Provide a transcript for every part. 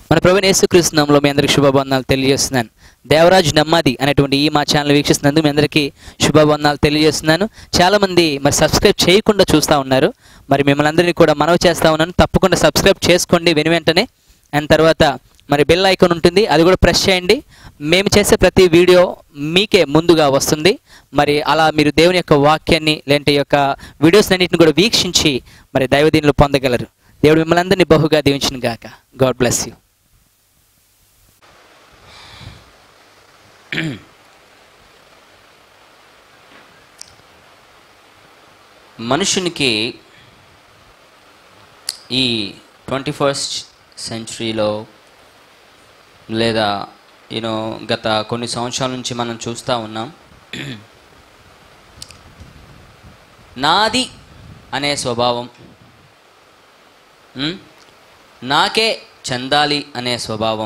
మన ప్రవీణ యేసుక్రీస్తునామంలో మీ అందరికి శుభబంధనాలు తెలియజేస్తున్నాను దేవరాజ్ నమ్మది అనేటువంటి ఈ మా ఛానల్ వీక్షిస్తున్నందుకు మీ అందరికీ శుభబంధనాలు తెలియజేస్తున్నాను చాలామంది మరి సబ్స్క్రైబ్ చేయకుండా చూస్తూ ఉన్నారు మరి మిమ్మల్ని అందరినీ కూడా మనవి చేస్తూ ఉన్నాను తప్పకుండా సబ్స్క్రైబ్ చేసుకోండి వెను వెంటనే అండ్ తర్వాత మరి బెల్ ఐకాన్ ఉంటుంది అది కూడా ప్రెస్ చేయండి మేము చేసే ప్రతి వీడియో మీకే ముందుగా వస్తుంది మరి అలా మీరు దేవుని యొక్క వాక్యాన్ని లేదంటే ఈ యొక్క వీడియోస్ అన్నింటిని కూడా వీక్షించి మరి దైవదీనులు పొందగలరు దేవుడు మిమ్మల్ని అందరినీ బహుగా దీవించిన గాక గాడ్ బ్లెస్ యూ మనుషునికి ఈ ట్వంటీ ఫస్ట్ సెంచురీలో లేదా యూనో గత కొన్ని సంవత్సరాల నుంచి మనం చూస్తూ ఉన్నాం నాది అనే స్వభావం ఉమ్, నాకే చెందాలి అనే స్వభావం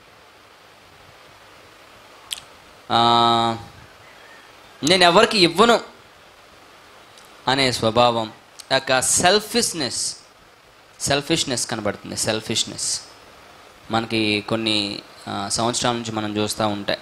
ఆ, నేను ఎవరికి ఇవ్వను అనే స్వభావం యొక్క సెల్ఫిష్నెస్ సెల్ఫిష్నెస్ కనబడుతుంది సెల్ఫిష్నెస్ మనకి కొన్ని ఆ, సంవత్సరాల నుంచి మనం చూస్తూ ఉంటాయి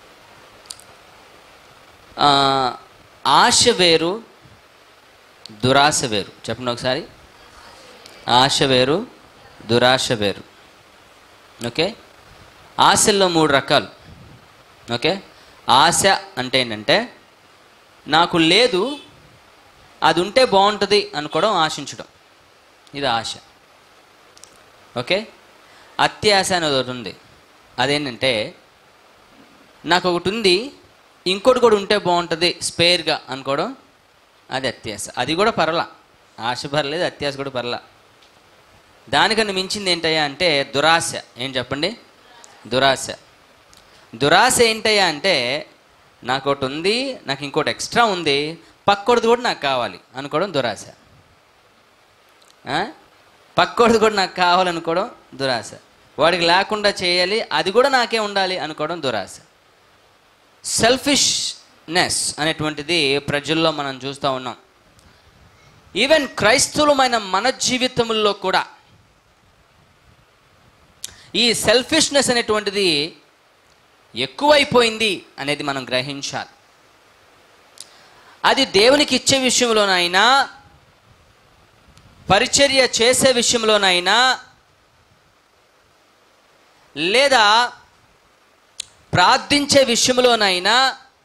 ఆ, ఆశ వేరు దురాశ వేరు చెప్పండి ఒకసారి ఆశ వేరు దురాశ వేరు ఓకే ఆశల్లో మూడు రకాలు ఓకే ఆశ అంటే ఏంటంటే నాకు లేదు అది ఉంటే బాగుంటుంది అనుకోవడం ఆశించడం ఇది ఆశ ఓకే అత్యాశ అనేది ఒకటి ఉంది అదేంటంటే నాకు ఒకటి ఉంది ఇంకోటి కూడా ఉంటే బాగుంటుంది స్పేర్గా అనుకోవడం అది అత్యాశ అది కూడా పర్లా ఆశ పర్లేదు అత్యాశ కూడా పర్లా దానికన్నా మించింది ఏంటయ్యా అంటే దురాశ ఏం చెప్పండి దురాశ దురాశ ఏంటయ్యా అంటే నాకు ఒకటి ఉంది నాకు ఇంకోటి ఎక్స్ట్రా ఉంది పక్కోడిది కూడా నాకు కావాలి అనుకోవడం దురాశ ఆ? పక్కోడిది కూడా నాకు కావాలనుకోవడం దురాశ వాడికి లేకుండా చేయాలి అది కూడా నాకే ఉండాలి అనుకోవడం దురాశ సెల్ఫిష్నెస్ అనేటువంటిది ప్రజల్లో మనం చూస్తూ ఉన్నాం ఈవెన్ క్రైస్తవులమైన మన జీవితంలో కూడా ఈ సెల్ఫిష్నెస్ అనేటువంటిది ఎక్కువైపోయింది అనేది మనం గ్రహించాలి అది దేవునికి ఇచ్చే విషయంలోనైనా పరిచర్య చేసే విషయంలోనైనా లేదా ప్రార్థించే విషయంలోనైనా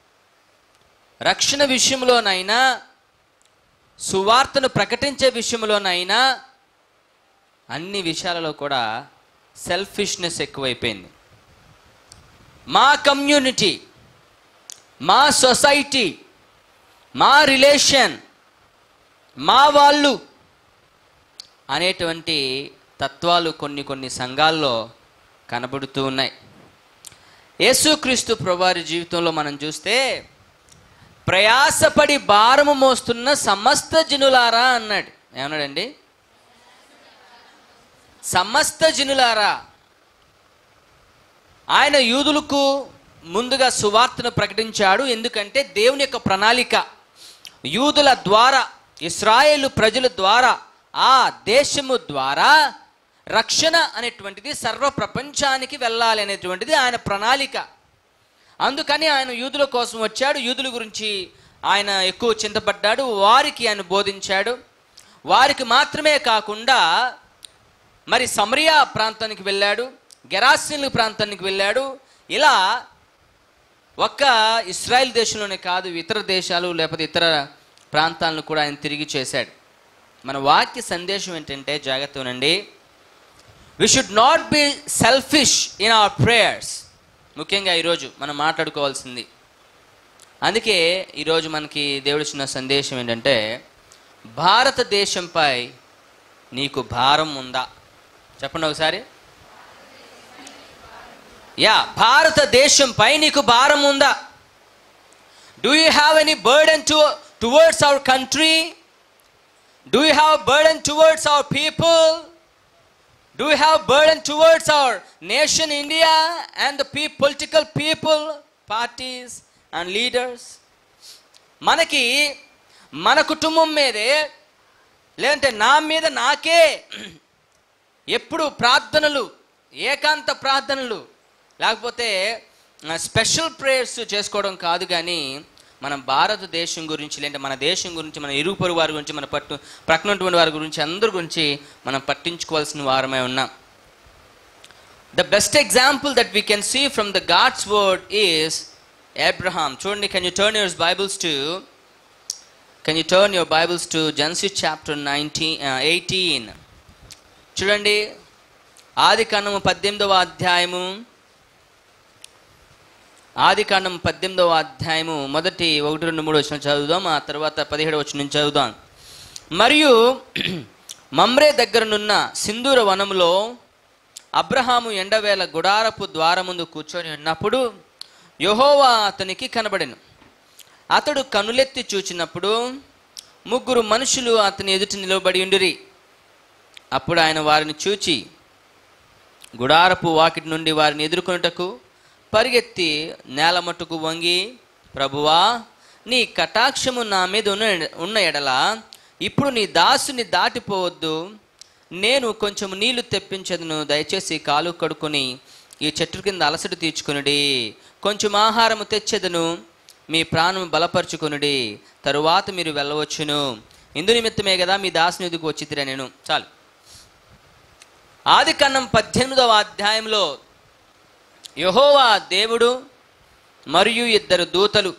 రక్షణ విషయంలోనైనా సువార్తను ప్రకటించే విషయంలోనైనా అన్ని విషయాలలో కూడా సెల్ఫిష్నెస్ ఎక్కువైపోయింది మా కమ్యూనిటీ మా సొసైటీ మా రిలేషన్ మా వాళ్ళు అనేటువంటి తత్వాలు కొన్ని కొన్ని సంఘాల్లో కనబడుతూ ఉన్నాయి యేసుక్రీస్తు ప్రభువారి జీవితంలో మనం చూస్తే ప్రయాసపడి భారము మోస్తున్న సమస్త జనులారా అన్నాడు ఏమన్నాడండి సమస్త జనులారా ఆయన యూదులకు ముందుగా సువార్తను ప్రకటించాడు ఎందుకంటే దేవుని యొక్క ప్రణాళిక యూదుల ద్వారా ఇస్రాయేలు ప్రజల ద్వారా ఆ దేశము ద్వారా రక్షణ అనేటువంటిది సర్వ ప్రపంచానికి వెళ్ళాలి అనేటువంటిది ఆయన ప్రణాళిక అందుకని ఆయన యూదుల కోసం వచ్చాడు యూదుల గురించి ఆయన ఎక్కువ చింతపడ్డాడు వారికి ఆయన బోధించాడు వారికి మాత్రమే కాకుండా మరి సమరియా ప్రాంతానికి వెళ్ళాడు గెరాసిన్ ప్రాంతానికి వెళ్ళాడు ఇలా ఒక్క ఇస్రాయెల్ దేశంలోనే కాదు ఇతర దేశాలు లేకపోతే ఇతర ప్రాంతాలను కూడా ఆయన తిరిగి చేశాడు మన వాక్య సందేశం ఏంటంటే జాగ్రత్త ఉండండి we should not be selfish in our prayers ముఖ్యంగా ఈరోజు మనం మాట్లాడుకోవాల్సింది అందుకే ఈరోజు మనకి దేవుడిచ్చిన సందేశం ఏంటంటే భారతదేశంపై నీకు భారం ఉందా చెప్పండి ఒకసారి యా భారతదేశంపై నీకు భారం ఉందా do you have any burden to towards our country do you have burden towards our people do you have burden towards our nation India and the P political people parties and leaders మనకి మన కుటుంబం మీదే లేదంటే నా మీద నాకే ఎప్పుడు ప్రార్థనలు ఏకాంత ప్రార్థనలు లేకపోతే స్పెషల్ ప్రేయర్స్ చేసుకోవడం కాదు కానీ మన భారతదేశం గురించి లేదంటే మన దేశం గురించి మన ఇరుగు పొరుగు వారి గురించి మన పట్టు ప్రక్కన ఉన్నటువంటి వారి గురించి అందరి గురించి మనం పట్టించుకోవాల్సిన వారమే ఉన్నాం the best example that we can see from the God's word is Abraham చూడండి can you turn your Bibles to can you turn your Bibles to Genesis chapter nineteen eighteen చూడండి ఆది కాండము పద్దెనిమిదవ అధ్యాయము ఆది కాండం పద్దెనిమిదవ అధ్యాయము మొదటి ఒకటి రెండు మూడు వచ్చిన చదువుదాం ఆ తర్వాత పదిహేడు వచ్చిన నుంచి చదువుదాం మరియు మమ్రే దగ్గరనున్న సింధూర వనములో అబ్రహాము ఎండవేళ గుడారపు ద్వారముందు కూర్చొని ఉన్నప్పుడు యెహోవా అతనికి కనబడెను అతడు కనులెత్తి చూచినప్పుడు ముగ్గురు మనుషులు అతని ఎదుట నిలబడి ఉండిరి అప్పుడు ఆయన వారిని చూచి గుడారపు వాకిటి నుండి వారిని ఎదుర్కొనుటకు పరిగెత్తి నేల మట్టుకు వంగి ప్రభువా నీ కటాక్షము నా మీద ఉన్న ఉన్న ఎడల ఇప్పుడు నీ దాసుని దాటిపోవద్దు నేను కొంచెం నీళ్లు తెప్పించదును దయచేసి కాలు కడుక్కొని ఈ చెట్టు కింద అలసట తీర్చుకొనుడి కొంచెం ఆహారము తెచ్చెదను మీ ప్రాణం బలపరుచుకొనుడి తరువాత మీరు వెళ్ళవచ్చును ఇందు నిమిత్తమే కదా మీ దాసుని ఎదుగు వచ్చితిరా నేను చాలు ఆది కన్నం పద్దెనిమిదవ అధ్యాయంలో యహోవా దేవుడు మరియు ఇద్దరు దూతలు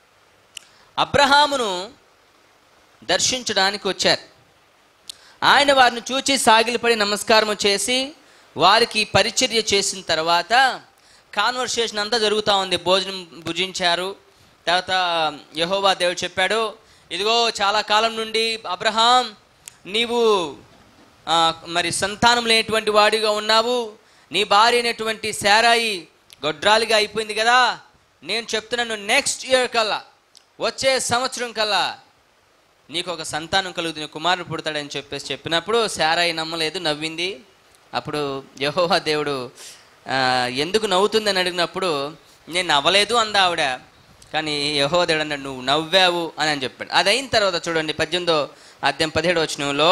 అబ్రహామును దర్శించడానికి వచ్చారు ఆయన వారిని చూచి సాగిలిపడి నమస్కారం చేసి వారికి పరిచర్య చేసిన తర్వాత కాన్వర్సేషన్ అంతా జరుగుతూ ఉంది భోజనం భుజించారు తర్వాత యహోవా దేవుడు చెప్పాడు ఇదిగో చాలా కాలం నుండి అబ్రహాం నీవు ఆ, మరి సంతానం లేనటువంటి వాడిగా ఉన్నావు నీ భార్య అయినటువంటి శారాయి గొడ్రాలిగా అయిపోయింది కదా నేను చెప్తున్నాను నెక్స్ట్ ఇయర్ కల్లా వచ్చే సంవత్సరం కల్లా నీకు ఒక సంతానం కలుగుతుంది కుమారుడు పుడతాడని చెప్పేసి చెప్పినప్పుడు శారాయి నమ్మలేదు నవ్వింది అప్పుడు యహోవా దేవుడు ఆ, ఎందుకు నవ్వుతుందని అడిగినప్పుడు నేను నవ్వలేదు అందా ఆవిడ కానీ యహోవా దేవుడు అన్నాడు నువ్వు నవ్వావు అని అని చెప్పాడు అది అయిన తర్వాత చూడండి పద్దెనిమిదో అధ్యాయం పదిహేడు వచనంలో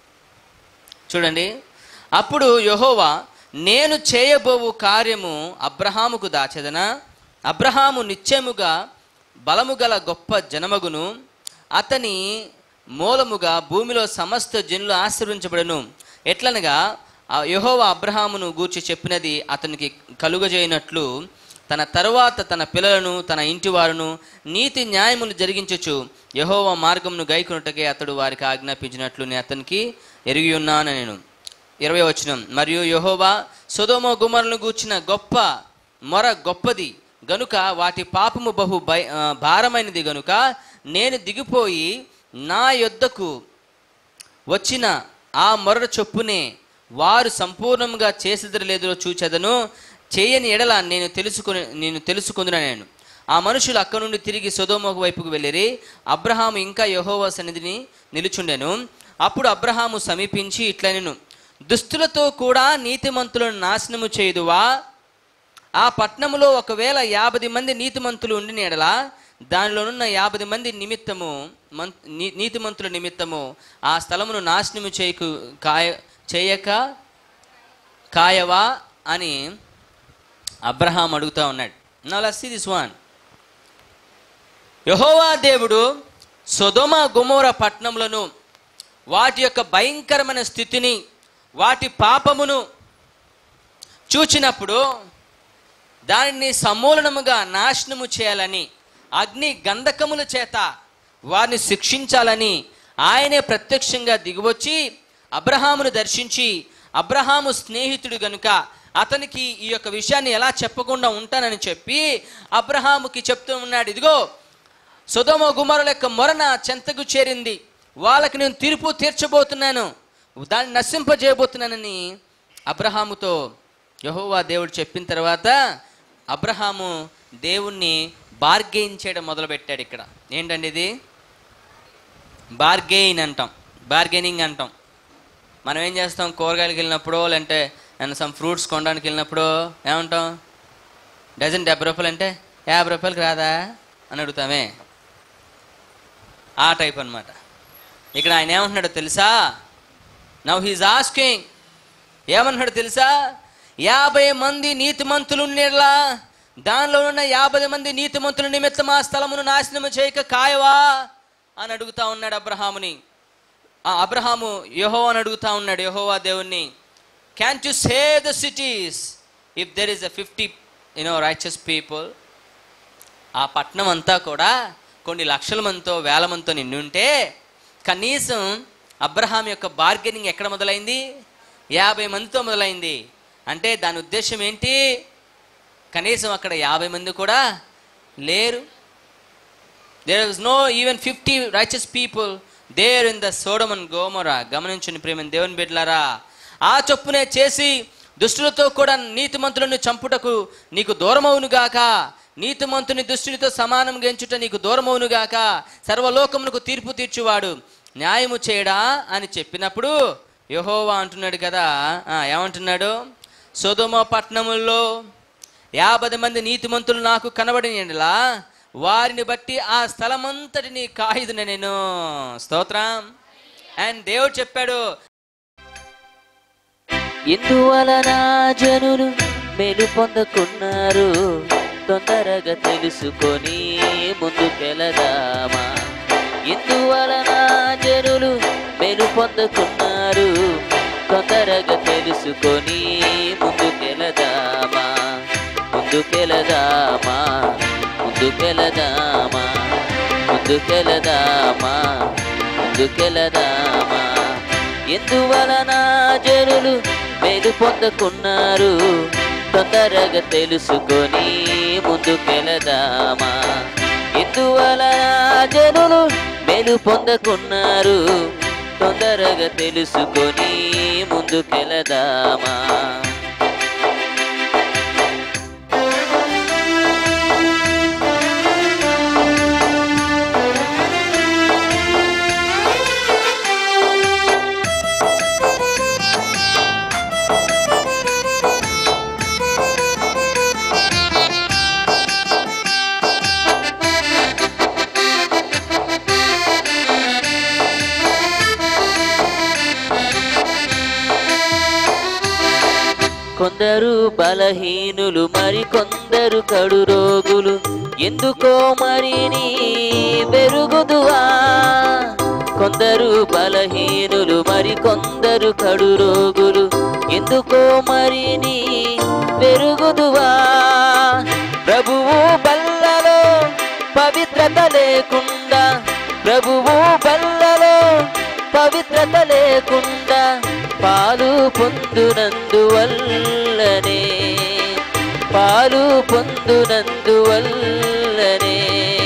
చూడండి అప్పుడు యహోవా నేను చేయబోవు కార్యము అబ్రహాముకు దాచెదనా అబ్రహాము నిత్యముగా బలము గల గొప్ప జనమగును అతని మూలముగా భూమిలో సమస్త జనులు ఆశీర్వించబడను ఎట్లనగా ఆ యెహోవా అబ్రహామును గూర్చి చెప్పినది అతనికి కలుగజేయనట్లు తన తరువాత తన పిల్లలను తన ఇంటి వారును నీతి న్యాయములు జరిగించచ్చు యహోవా మార్గమును గైకొనుటకే అతడు వారికి ఆజ్ఞాపించినట్లు నేను అతనికి ఎరిగి ఉన్నాను నేను ఇరవై వచనం మరియు యహోవా సుధోమ గుమరులను గూర్చిన గొప్ప మొర గొప్పది గనుక వాటి పాపము బహు భయ ఆ, భారమైనది గనుక నేను దిగిపోయి నా యొద్దకు వచ్చిన ఆ మొరట చొప్పునే వారు సంపూర్ణంగా చేసేది లేదో చూచెదను చేయని ఎడల నేను తెలుసుకుని నేను తెలుసుకుందున నేను ఆ మనుషులు అక్కడ నుండి తిరిగి సొదోమోకు వైపుకు వెళ్ళిరి అబ్రహాము ఇంకా యహోవా సన్నిధిని నిలుచుండెను అప్పుడు అబ్రహాము సమీపించి ఇట్లనెను దుస్తులతో కూడా నీతిమంతులను నాశనము చేయుదువా ఆ పట్టణములో ఒకవేళ యాభై మంది నీతిమంతులు ఉండిన ఎడల దానిలోనున్న యాభై మంది నిమిత్తము మన్ నీ- నీతిమంతుల నిమిత్తము ఆ స్థలమును నాశనము చేయకు కాయ చేయక కాయవా అని అబ్రహాం అడుగుతా ఉన్నాడు నా లస్సీ దిస్ వన్ యహోవా దేవుడు సొదొమ గుమోర పట్టణములను వాటి యొక్క భయంకరమైన స్థితిని వాటి పాపమును చూచినప్పుడు దానిని సమూలనముగా నాశనము చేయాలని అగ్ని గంధకముల చేత వారిని శిక్షించాలని ఆయనే ప్రత్యక్షంగా దిగివచ్చి అబ్రహామును దర్శించి అబ్రహాము స్నేహితుడు గనుక అతనికి ఈ యొక్క విషయాన్ని ఎలా చెప్పకుండా ఉంటానని చెప్పి అబ్రహాముకి చెప్తూ ఉన్నాడు ఇదిగో సుధమ గుమారుల యొక్క మొర నా చెంతకు చేరింది వాళ్ళకి నేను తీర్పు తీర్చబోతున్నాను దాన్ని నశింపజేయబోతున్నానని అబ్రహాముతో యహోవా దేవుడు చెప్పిన తర్వాత అబ్రహాము దేవుణ్ణి బార్గెయిన్ చేయడం మొదలుపెట్టాడు ఇక్కడ ఏంటండి ఇది బార్గెయిన్ అంటాం బార్గెనింగ్ అంటాం మనం ఏం చేస్తాం కూరగాయలకు వెళ్ళినప్పుడు లేదంటే నేను సమ్ ఫ్రూట్స్ కొనడానికి వెళ్ళినప్పుడు ఏమంటాం డజన్ డెబ్బై రూపాయలు అంటే యాభై రూపాయలకి రాదా అని అడుగుతామే ఆ టైప్ అన్నమాట ఇక్కడ ఆయన ఏమంటున్నాడో తెలుసా నవ్ హీజ్ ఆస్కింగ్ ఏమన్నాడు తెలుసా యాభై మంది నీతిమంతులు ఉండేలా దానిలో ఉన్న యాభై మంది నీతిమంతుల నిమిత్తం ఆ స్థలమును నాశనము చేయక కాయవా అని అడుగుతా ఉన్నాడు అబ్రహాముని ఆ అబ్రహాము యహో అని అడుగుతా ఉన్నాడు యహోవా దేవుణ్ణి can you save the cities if there is a fifty you know righteous people ఆ పట్టణం అంతా కూడా కొన్ని లక్షల మందితో వేల మందితో నిండుంటే కనీసం అబ్రహాం యొక్క బార్గెనింగ్ ఎక్కడ మొదలైంది యాభై మందితో మొదలైంది అంటే దాని ఉద్దేశం ఏంటి కనీసం అక్కడ యాభై మంది కూడా లేరు there was no even fifty righteous people there in the Sodom and Gomorrah గమనించండి ప్రేమ దేవుని బిడ్డలారా ఆ చొప్పునే చేసి దుష్టులతో కూడా నీతిమంతులను చంపుటకు నీకు దూరమవునుగాక నీతిమంతుని దుష్టునితో సమానం గెంచుట నీకు దూరమవునుగాక సర్వలోకమునకు తీర్పు తీర్చువాడు న్యాయము చేయడా అని చెప్పినప్పుడు యహోవా అంటున్నాడు కదా ఆ, ఏమంటున్నాడు సోదోమ పట్టణముల్లో యాభై మంది నీతిమంతులు నాకు కనబడినలా వారిని బట్టి ఆ స్థలమంతటిని కాయిదున నేను స్తోత్రం అండ్ దేవుడు చెప్పాడు ఇందువలన జనులు మేలు పొందకున్నారు తొందరగా తెలుసుకొని ముందుకెళదామా ఇందువలన జనులు మేలు పొందకున్నారు తొందరగా తెలుసుకొని ముందుకెళదామా ముందుకెళదామా ముందుకెళదామా ముందుకెళదామా ముందుకెళదామా ఎందువలన జనులు మేలు పొందకున్నారు తొందరగా తెలుసుకొని ముందుకెళదామా ఎందువలన జనులు మేలు పొందకున్నారు తొందరగా తెలుసుకొని ముందుకెళదామా కొందరు బలహీనులు మరి కొందరు కడు రోగులు ఎందుకో మరి నీ వెరుగుదువా కొందరు బలహీనులు మరి కొందరు కడు రోగులు ఎందుకో మరి నీ వెరుగుదువా ప్రభువు బల్లలో పవిత్రత లేకుండా ప్రభువు బల్లలో పవిత్రత లేకుండా పాలు పొందునందువల్లనే పాలు పొందునందువల్లనే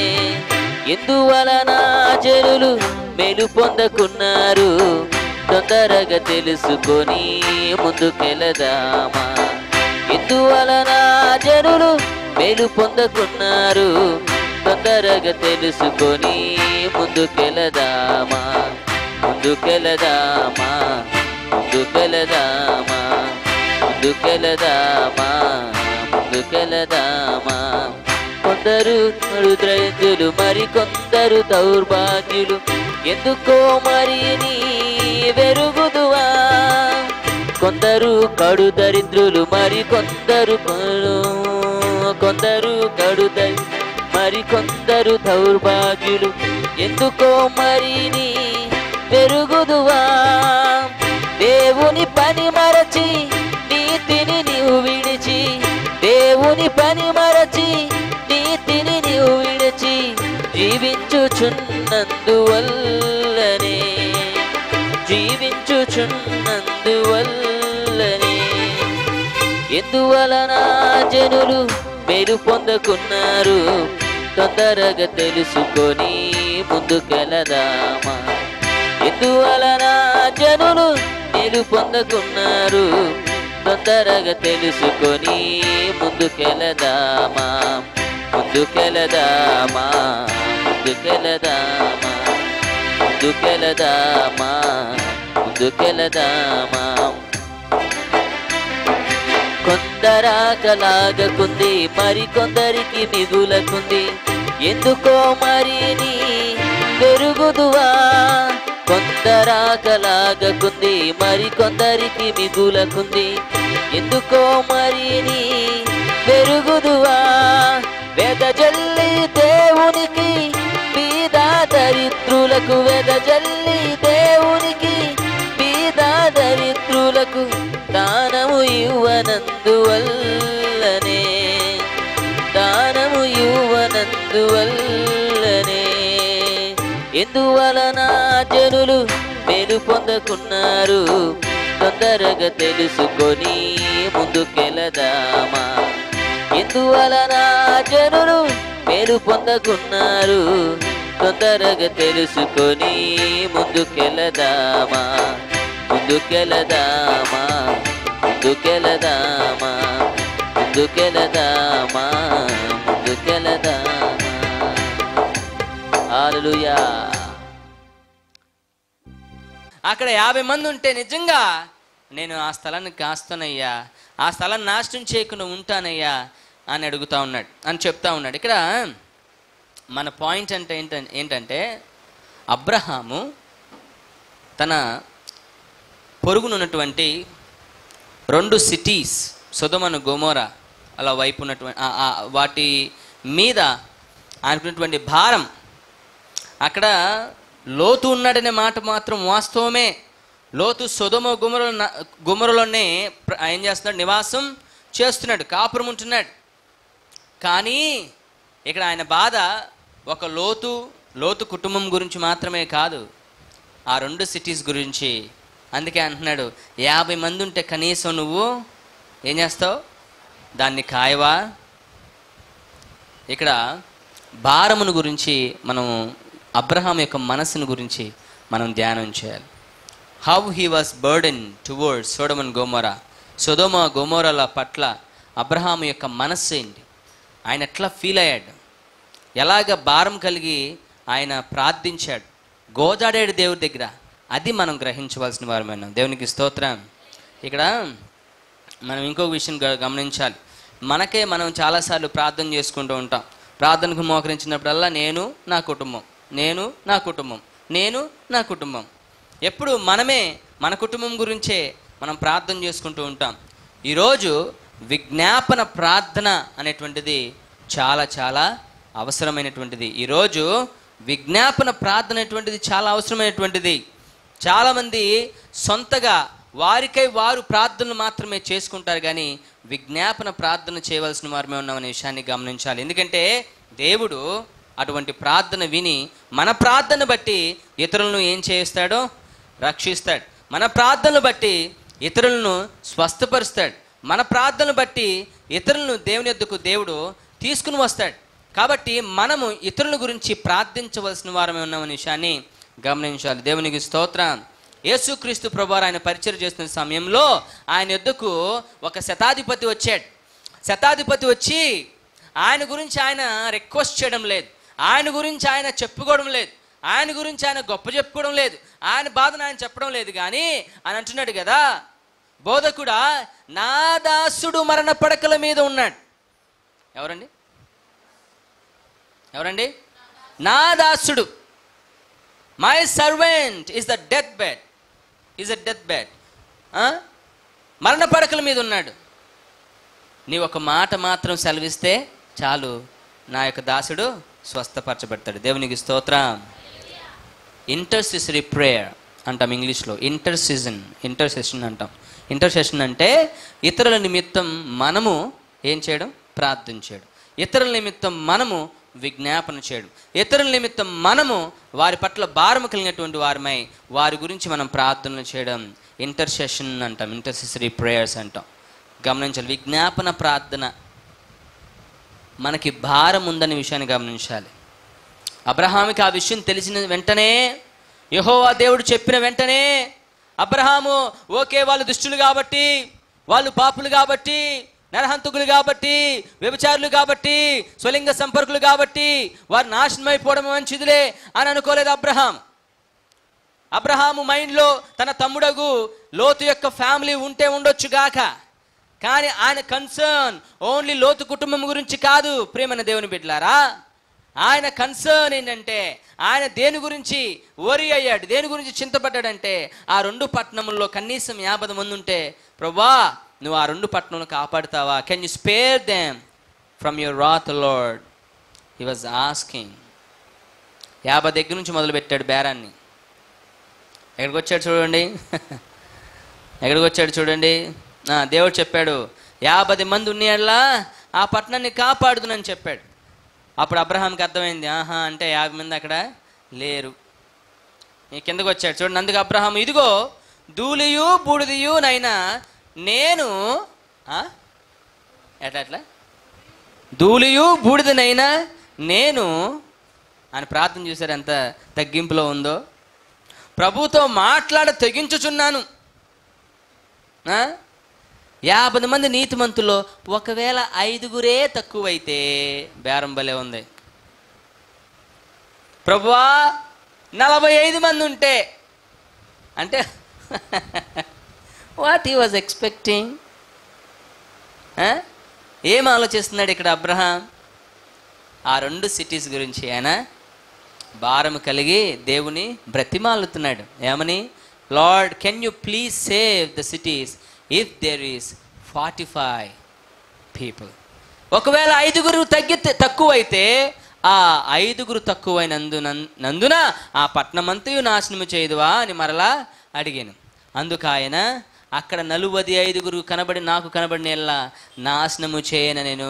ఎందువలన జనులు మేలు పొందకున్నారు తొందరగా తెలుసుకొని ముందుకెళదామా ఎందువలన జనులు మేలు పొందకున్నారు తొందరగా తెలుసుకొని ముందుకెళదామా ముందుకెళదామా ముందుకెళదామా ముందుకెళదామా ముందుకెళదామా కొందరు దరిద్రులు మరి కొందరు దౌర్భాగ్యులు ఎందుకో మరి నీ వెరుగుదువా కొందరు కడు దరిద్రులు మరి కొందరు కొను- కొందరు కడు దరి మరి కొందరు దౌర్భాగ్యులు ఎందుకో మరి నీ పెరుగుదువా దేవుని పని మరచి నీతిని నీవు విడిచి దేవుని పని మరచి నీతిని నీవు విడిచి జీవించుచున్నందువల్లనే జీవించుచున్నందువల్లనే ఎందువలన జనులు మేలు పొందకున్నారు తొందరగా తెలుసుకొని ముందుకెళదామా ఎందువలన జనులు మేలు పొందకున్నారు తొందరగా తెలుసుకొని ముందుకెళదామా ముందుకెళదామా ముందుకెళదామా ముందుకెళదామా ముందుకెళదామా కొందరాకలాగకుంది మరి కొందరికి మిగులకుంది ఎందుకో మరి నీ పెరుగుదువా కొందరాకలాగకుంది మరి కొందరికి మిగులకుంది ఎందుకో మరి నీ పెరుగుదువా వెదజల్లి దేవునికి బీద దరిద్రులకు వెదజల్లి దేవునికి బీద దరిద్రులకు దానము ఇవ్వనందువల్లనే దానము ఇవ్వనందువల్లనే ఎందువలన జనులు మేలు పొందకున్నారు తొందరగా తెలుసుకొని ముందుకెళదామా ఎందువలన జనులు మేలు పొందకున్నారు తొందరగా తెలుసుకొని ముందుకెళదామా ముందుకెళదామా ముందుకెళదామా ముందుకెళదామా ముందుకెళదామా హల్లెలూయా అక్కడ యాభై మంది ఉంటే నిజంగా నేను ఆ స్థలాన్ని కాస్తానయ్యా ఆ స్థలాన్ని నాశనం చేయకుండా ఉంటానయ్యా అని అడుగుతా ఉన్నాడు అని చెప్తా ఉన్నాడు ఇక్కడ మన పాయింట్ అంటే ఏంటంటే ఏంటంటే అబ్రహాము తన పొరుగునున్నటువంటి రెండు సిటీస్ సుధమను గోమోరా అలా వైపు ఉన్నటువంటి ఆ- ఆ వాటి మీద ఆయనకున్నటువంటి భారం అక్కడ లోతు ఉన్నాడనే మాట మాత్రం వాస్తవమే లోతు సుధమ గుమర గుమరలోనే ప్ర- ఏం చేస్తున్నాడు నివాసం చేస్తున్నాడు కాపురం ఉంటున్నాడు కానీ ఇక్కడ ఆయన బాధ ఒక లోతు లోతు కుటుంబం గురించి మాత్రమే కాదు ఆ రెండు సిటీస్ గురించి అందుకే అంటున్నాడు యాభై మంది ఉంటే కనీసం నువ్వు ఏం చేస్తావు దాన్ని కాయవా ఇక్కడ భారమును గురించి మనం అబ్రహాం యొక్క మనస్సును గురించి మనం ధ్యానం చేయాలి how he was burden towards Sodom and Gomorrah సొదోమ గోమోరాల పట్ల అబ్రహాం యొక్క మనస్సు ఏంటి ఆయన ఎట్లా ఫీల్ అయ్యాడు ఎలాగ భారం కలిగి ఆయన ప్రార్థించాడు గోజాడాడు దేవుడి దగ్గర అది మనం గ్రహించవలసిన వారమైన దేవునికి స్తోత్రం ఇక్కడ మనం ఇంకొక విషయం గ- గమనించాలి మనకే మనం చాలాసార్లు ప్రార్థన చేసుకుంటూ ఉంటాం ప్రార్థనకు మోకరించినప్పుడల్లా నేను నా కుటుంబం నేను నా కుటుంబం నేను నా కుటుంబం ఎప్పుడు మనమే మన కుటుంబం గురించే మనం ప్రార్థన చేసుకుంటూ ఉంటాం ఈరోజు విజ్ఞాపన ప్రార్థన అనేటువంటిది చాలా చాలా అవసరమైనటువంటిది ఈరోజు విజ్ఞాపన ప్రార్థన అనేటువంటిది చాలా అవసరమైనటువంటిది చాలామంది సొంతగా వారికై వారు ప్రార్థనలు మాత్రమే చేసుకుంటారు కానీ విజ్ఞాపన ప్రార్థన చేయవలసిన వారమే ఉన్నామనే విషయాన్ని గమనించాలి ఎందుకంటే దేవుడు అటువంటి ప్రార్థన విని మన ప్రార్థన బట్టి ఇతరులను ఏం చేస్తాడో రక్షిస్తాడు మన ప్రార్థనలు బట్టి ఇతరులను స్వస్థపరుస్తాడు మన ప్రార్థనలు బట్టి ఇతరులను దేవుని యొద్దకు దేవుడు తీసుకుని వస్తాడు కాబట్టి మనము ఇతరుల గురించి ప్రార్థించవలసిన వారమే ఉన్నామనే విషయాన్ని గమనించాలి దేవునికి స్తోత్రం యేసుక్రీస్తు ప్రభువారు ఆయన పరిచయం చేస్తున్న సమయంలో ఆయన యొద్దకు ఒక శతాధిపతి వచ్చాడు శతాధిపతి వచ్చి ఆయన గురించి ఆయన రిక్వెస్ట్ చేయడం లేదు ఆయన గురించి ఆయన చెప్పుకోవడం లేదు ఆయన గురించి ఆయన గొప్ప చెప్పుకోవడం లేదు ఆయన బాధను ఆయన చెప్పడం లేదు కానీ ఆయన అంటున్నాడు కదా బోధకుడా నా దాసుడు మరణ పడకల మీద ఉన్నాడు ఎవరండి ఎవరండి నా దాసుడు my servant is the death bed is a death bed మరణ పడకల మీద ఉన్నాడు నీ ఒక మాట మాత్రం సెలవిస్తే చాలు నా యొక్క దాసుడు స్వస్థపరచబడతాడు దేవునికి స్తోత్రం ఇంటర్సెసరీ ప్రేయర్ అంటాం ఇంగ్లీష్లో ఇంటర్సిజన్ ఇంటర్సెషన్ అంటాం ఇంటర్సెషన్ అంటే ఇతరుల నిమిత్తం మనము ఏం చేయడం ప్రార్థన చేయడం ఇతరుల నిమిత్తం మనము విజ్ఞాపన చేయడం ఇతరుల నిమిత్తం మనము వారి పట్ల భారము కలిగినటువంటి వారమై వారి గురించి మనం ప్రార్థనలు చేయడం ఇంటర్సెషన్ అంటాం ఇంటర్సెసరీ ప్రేయర్స్ అంటాం గమనించాలి విజ్ఞాపన ప్రార్థన మనకి భారం ఉందనే విషయాన్ని గమనించాలి అబ్రహాముకి ఆ విషయం తెలిసిన వెంటనే యెహోవా దేవుడు చెప్పిన వెంటనే అబ్రహాము ఓకే వాళ్ళు దుష్టులు కాబట్టి వాళ్ళు పాపులు కాబట్టి నరహంతకులు కాబట్టి వ్యభిచారులు కాబట్టి స్వలింగ సంపర్కులు కాబట్టి వారు నాశనం అయిపోవడం మంచిదిలే అని అనుకోలేదు అబ్రహాం అబ్రహాము మైండ్లో తన తమ్ముడగు లోతు యొక్క ఫ్యామిలీ ఉంటే ఉండొచ్చు గాక కానీ ఆయన కన్సర్న్ ఓన్లీ లోతు కుటుంబం గురించి కాదు ప్రేమన దేవుని బిడ్డలారా ఆయన కన్సర్న్ ఏంటంటే ఆయన దేని గురించి వరి అయ్యాడు దేని గురించి చింతపడ్డాడంటే ఆ రెండు పట్టణముల్లో కనీసం యాభై మంది ఉంటే ప్రభా నువ్వు ఆ రెండు పట్టణంలో కాపాడుతావా can you spare them from your wrath lord he was asking యాభై దగ్గర నుంచి మొదలుపెట్టాడు బేరాన్ని ఎక్కడికి వచ్చాడు చూడండి ఎక్కడికి వచ్చాడు చూడండి ఆ, దేవుడు చెప్పాడు యాభై మంది ఉన్నాయల్లా ఆ పట్టణాన్ని కాపాడుదునని చెప్పాడు అప్పుడు అబ్రహాంకి అర్థమైంది ఆహా అంటే యాభై మంది అక్కడ లేరు ఈ కిందకు వచ్చాడు చూడండి అందుకు అబ్రహాం ఇదిగో ధూళియు బూడిదియు నైనా నేను ఆ? ఎట్లా ఎట్లా ధూళియు బూడిదనైనా నేను అని ప్రార్థన చూశారు ఎంత తగ్గింపులో ఉందో ప్రభుతో మాట్లాడ తెగించుచున్నాను ఆ? యాభై మంది నీతిమంతుల్లో ఒకవేళ ఐదుగురే తక్కువైతే బేరం భలే ఉంది ప్రభువా నలభై ఐదు మంది ఉంటే అంటే వాట్ హీ వాజ్ ఎక్స్పెక్టింగ్ ఏం ఆలోచిస్తున్నాడు ఇక్కడ అబ్రహాం ఆ రెండు సిటీస్ గురించి ఆయన భారం కలిగి దేవుని బ్రతిమాలుతున్నాడు ఏమని lord can you please save the cities if there is forty five people ఒకవేళ ఐదుగురు తగ్గి తక్కువైతే ఆ ఐదుగురు తక్కువైనందున నందున ఆ పట్నమంతయు నాశనము చేయదువా అని మరలా అడిగాను అందుకు ఆయన అక్కడ నలువది ఐదుగురు కనబడి నాకు కనబడిన ఎల్లా నాశనము చేయన నేను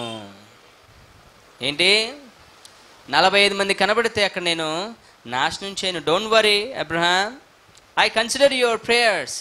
ఏంటి నలభై ఐదు మంది కనబడితే అక్కడ నేను నాశనం చేయను don't worry Abraham I consider your prayers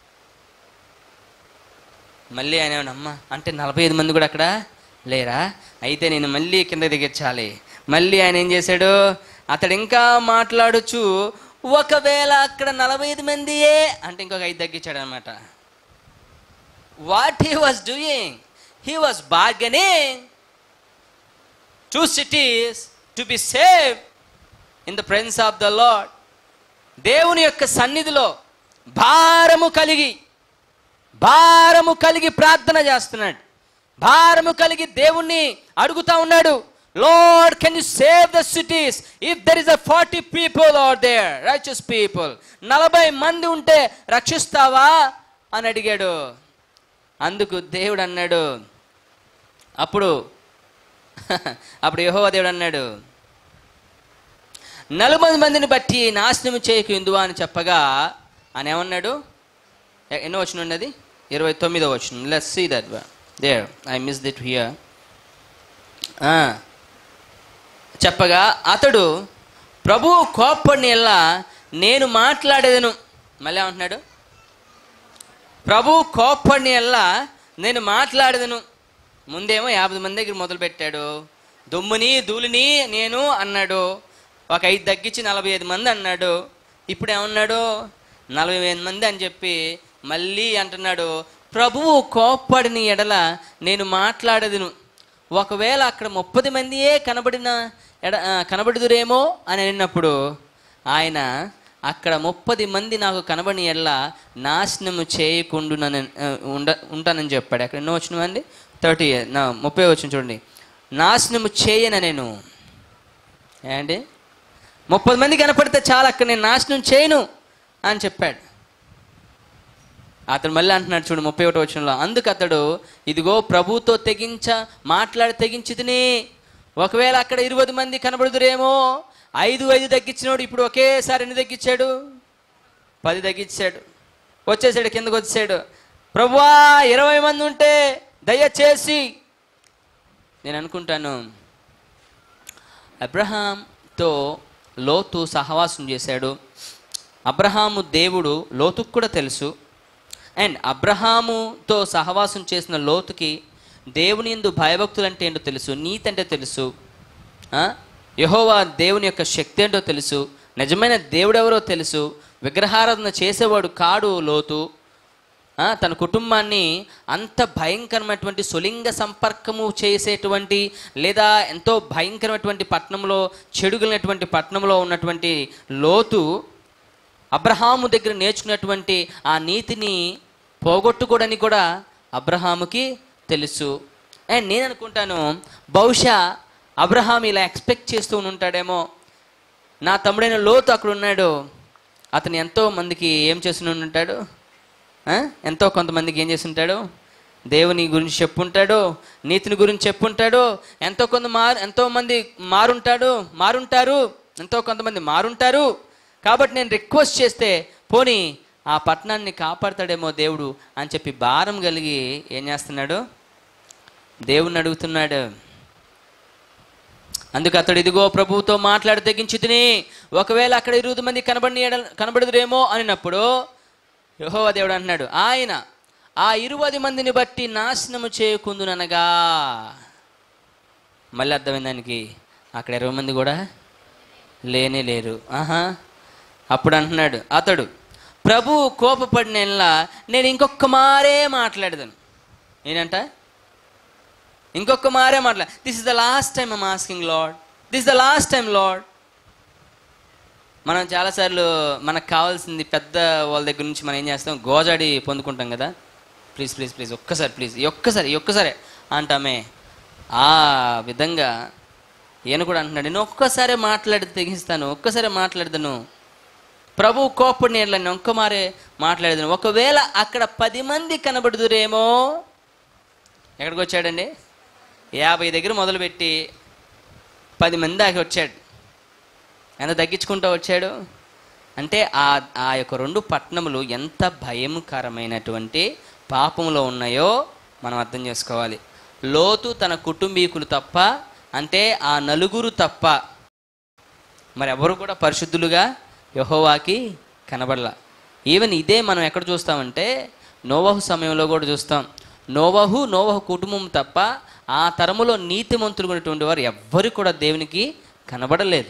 మళ్ళీ ఆయన ఏమన్నా, అమ్మ అంటే నలభై ఐదు మంది కూడా అక్కడ లేరా అయితే నేను మళ్ళీ కింద దిగించాలి మళ్ళీ ఆయన ఏం చేశాడు అతడు ఇంకా మాట్లాడుచు ఒకవేళ అక్కడ నలభై ఐదు మందియే అంటే ఇంకొక ఐదు తగ్గించాడు అనమాట what he was doing he was bargaining two cities to be save in the presence of the lord దేవుని యొక్క సన్నిధిలో భారము కలిగి భారము కలిగి ప్రార్థన చేస్తున్నాడు భారము కలిగి దేవుణ్ణి అడుగుతా ఉన్నాడు lord can you save the cities if there is a forty people are there righteous people నలభై మంది ఉంటే రక్షిస్తావా అని అడిగాడు అందుకు దేవుడు అన్నాడు అప్పుడు అప్పుడు యెహోవా దేవుడు అన్నాడు నలభై మందిని బట్టి నాశనం చేయకు ఇందువా అని చెప్పగా ఆయన ఏమన్నాడు ఎ- ఎన్నో వచ్చిన ఉన్నది ఇరవై తొమ్మిదో వచ్చిన let's see that there I miss it here చెప్పగా అతడు ప్రభువు కోప్పడిని ఎల్లా నేను మాట్లాడేదను మళ్ళీ ఏమంటున్నాడు ప్రభు కోప్పడిని ఎల్లా నేను మాట్లాడేదను ముందేమో యాభై మంది దగ్గర మొదలు పెట్టాడు దుమ్ముని ధూళిని నేను అన్నాడు ఒక ఐదు తగ్గించి నలభై ఐదు మంది అన్నాడు ఇప్పుడు ఏమన్నాడు నలభై ఐదు మంది అని చెప్పి మళ్ళీ అంటున్నాడు ప్రభువు కోప్పడిని ఎడల నేను మాట్లాడదును ఒకవేళ అక్కడ ముప్పది మందియే కనబడిన ఎడ ఆ, కనబడుదురేమో అని అన్నప్పుడు ఆయన అక్కడ ముప్పది మంది నాకు కనబడిన ఎడల నాశనము చేయకుండా ఉండ ఉంటానని చెప్పాడు అక్కడ ఎన్నో వచ్చినవండి థర్టీ నా ముప్పై వచ్చిన చూడండి నాశనము చేయన నేను ఏంటి ముప్పది మంది కనపడితే చాలా అక్కడ నేను నాశనం చేయను అని చెప్పాడు అతడు మళ్ళీ అంటున్నాడు చూడు ముప్పై ఒకటి వచ్చినలో అందుకు అతడు ఇదిగో ప్రభుతో తెగించ మాట్లాడి తెగించితిని ఒకవేళ అక్కడ ఇరవై మంది కనబడుదురేమో ఐదు ఐదు తగ్గించినోడు ఇప్పుడు ఒకేసారి ఎన్ని తగ్గించాడు పది తగ్గించాడు వచ్చేసాడు కిందకు వచ్చేసాడు ప్రభువా ఇరవై మంది ఉంటే దయచేసి నేను అనుకుంటాను అబ్రహాంతో లోతు సహవాసం చేశాడు అబ్రహాము దేవుడు లోతుకు కూడా తెలుసు అండ్ అబ్రహాముతో సహవాసం చేసిన లోతుకి దేవుని ఎందు భయభక్తులు అంటే ఏంటో తెలుసు నీతి అంటే తెలుసు ఆ? యెహోవా దేవుని యొక్క శక్తి ఏంటో తెలుసు నిజమైన దేవుడెవరో తెలుసు విగ్రహారాధన చేసేవాడు కాడు లోతు ఆ, తన కుటుంబాన్ని అంత భయంకరమైనటువంటి సులింగ సంపర్కము చేసేటువంటి లేదా ఎంతో భయంకరమైనటువంటి పట్టణంలో చెడుగులైనటువంటి పట్టణంలో ఉన్నటువంటి లోతు అబ్రహాము దగ్గర నేర్చుకున్నటువంటి ఆ నీతిని పోగొట్టుకోవడానికి కూడా అబ్రహాముకి తెలుసు అండ్ నేను అనుకుంటాను బహుశా అబ్రహాం ఇలా ఎక్స్పెక్ట్ చేస్తూ ఉంటాడేమో నా తమ్ముడైన లోతు అక్కడ ఉన్నాడు అతను ఎంతో మందికి ఏం చేస్తూ ఉంటాడు ఆ? ఎంతో కొంతమందికి ఏం చేస్తుంటాడు దేవుని గురించి చెప్పుంటాడు నీతిని గురించి చెప్పుంటాడు ఎంతో కొంత మారు ఎంతో మంది మారుంటాడు మారుంటారు ఎంతో కొంతమంది మారుంటారు కాబట్టి నేను రిక్వెస్ట్ చేస్తే పోనీ ఆ పట్టణాన్ని కాపాడతాడేమో దేవుడు అని చెప్పి భారం కలిగి ఏం చేస్తున్నాడు దేవుణ్ణి అడుగుతున్నాడు అందుకు అతడు ఇదిగో ప్రభువుతో మాట్లాడి తెగించి తిని ఒకవేళ అక్కడ ఇరువుది మంది కనబడి కనబడదురేమో అనినప్పుడు యెహోవా దేవుడు అంటున్నాడు ఆయన ఆ ఇరువది మందిని బట్టి నాశనము చేయకుందుననగా మళ్ళీ అర్థమైంది దానికి అక్కడ ఇరవై మంది కూడా లేనే లేరు ఆహా అప్పుడు అంటున్నాడు అతడు ప్రభు కోపపడిన ఎడల నేను ఇంకొక మారే మాట్లాడదాను నేనంట ఇంకొక మారే మాట్లా this is the last time I'm asking lord this the last time lord మనం చాలాసార్లు మనకు కావాల్సింది పెద్ద వాళ్ళ దగ్గర నుంచి మనం ఏం చేస్తాం గోజాడి పొందుకుంటాం కదా ప్లీజ్ ప్లీజ్ ప్లీజ్ ఒక్కసారి ప్లీజ్ ఈ ఒక్కసారి ఈ ఒక్కసారి అంటామే ఆ విధంగా ఈయన కూడా అంటున్నాడు నేను ఒక్కసారి మాట్లాడి తెగిస్తాను ఒక్కసారి మాట్లాడతాను ప్రభు కోపడి నేను ఒక్క మారే మాట్లాడేదాను ఒకవేళ అక్కడ పది మంది కనబడుదురేమో ఎక్కడికి వచ్చాడండి యాభై దగ్గర మొదలుపెట్టి పది మంది దాకా వచ్చాడు ఎంత తగ్గించుకుంటూ వచ్చాడు అంటే ఆ ఆ యొక్క రెండు పట్టణములు ఎంత భయంకరమైనటువంటి పాపంలో ఉన్నాయో మనం అర్థం చేసుకోవాలి లోతు తన కుటుంబీకులు తప్ప అంటే ఆ నలుగురు తప్ప మరి ఎవరు కూడా పరిశుద్ధులుగా యహోవాకి కనబడలా ఈవెన్ ఇదే మనం ఎక్కడ చూస్తామంటే నోవహు సమయంలో కూడా చూస్తాం నోవహు నోవహు కుటుంబం తప్ప ఆ తరములో నీతిమంతులు ఉన్నటువంటి వారు ఎవ్వరు కూడా దేవునికి కనబడలేదు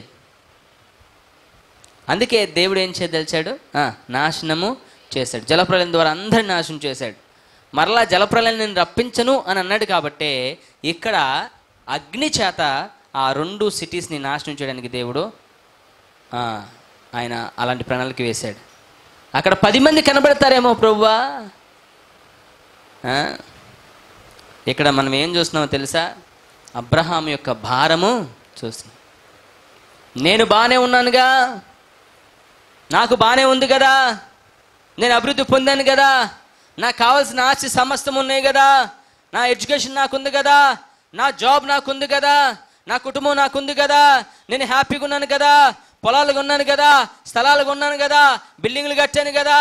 అందుకే దేవుడు ఏం చేయదలిచాడు ఆ, నాశనము చేశాడు జలప్రలయం ద్వారా అందరిని నాశనం చేశాడు మరలా జలప్రలయం నేను రప్పించను అని అన్నాడు కాబట్టే ఇక్కడ అగ్ని చేత ఆ రెండు సిటీస్ని నాశనం చేయడానికి దేవుడు ఆ, ఆయన అలాంటి ప్రణాళిక వేశాడు అక్కడ పది మంది కనబడతారేమో ప్రభువా ఆ? ఇక్కడ మనం ఏం చూస్తున్నామో తెలుసా అబ్రహాం యొక్క భారము చూస్తున్నాం నేను బాగానే ఉన్నానుగా నాకు బాగానే ఉంది కదా నేను అభివృద్ధి పొందాను కదా నాకు కావాల్సిన ఆస్తి సమస్తం ఉన్నాయి కదా నా ఎడ్యుకేషన్ నాకుంది కదా నా జాబ్ నాకుంది కదా నా కుటుంబం నాకుంది కదా నేను హ్యాపీగా ఉన్నాను కదా పొలాలుగా ఉన్నాను కదా స్థలాలుగా ఉన్నాను కదా బిల్డింగ్లు కట్టాను కదా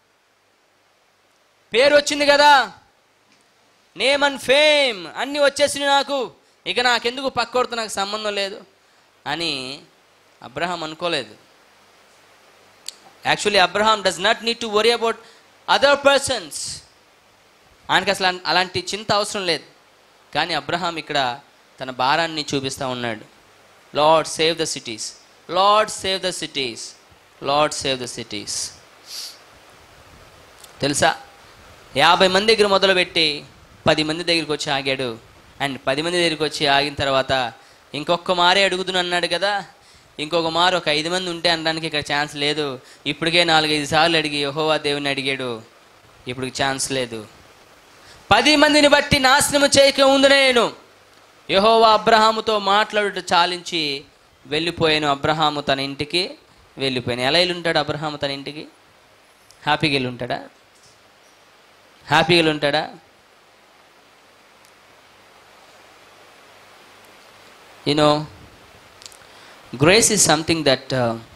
పేరు వచ్చింది కదా నేమ్ అండ్ ఫేమ్ అన్నీ వచ్చేసినాయి నాకు ఇక నాకెందుకు పక్కోడితో నాకు సంబంధం లేదు అని అబ్రహాం అనుకోలేదు actually Abraham does not need to worry about other persons ఆయనకి అసలు అన్- అలాంటి చింత అవసరం లేదు కానీ అబ్రహాం ఇక్కడ తన భారాన్ని చూపిస్తూ ఉన్నాడు lord save the cities lord save the cities lord save the cities తెలుసా యాభై మంది దగ్గర మొదలుపెట్టి పది మంది దగ్గరికి వచ్చి ఆగాడు అండ్ పది మంది దగ్గరికి వచ్చి ఆగిన తర్వాత ఇంకొక మారే అడుగుతున్నా అన్నాడు కదా ఇంకొక మారు ఒక ఐదు మంది ఉంటే అనడానికి ఇక్కడ ఛాన్స్ లేదు ఇప్పటికే నాలుగైదు సార్లు అడిగి యెహోవా దేవుని అడిగాడు ఇప్పుడు ఛాన్స్ లేదు పది మందిని బట్టి నాశనము చేయక ఉంది నేను యెహోవా అబ్రహాముతో మాట్లాడుట చాలించి వెళ్ళిపోయాను అబ్రహాము తన ఇంటికి వెళ్ళిపోయాను ఎలా వెళ్ళి ఉంటాడు అబ్రహాము తన ఇంటికి హ్యాపీగా వెళ్ళి ఉంటాడా హ్యాపీగా వెళ్ళి ఉంటాడా you know grace is something that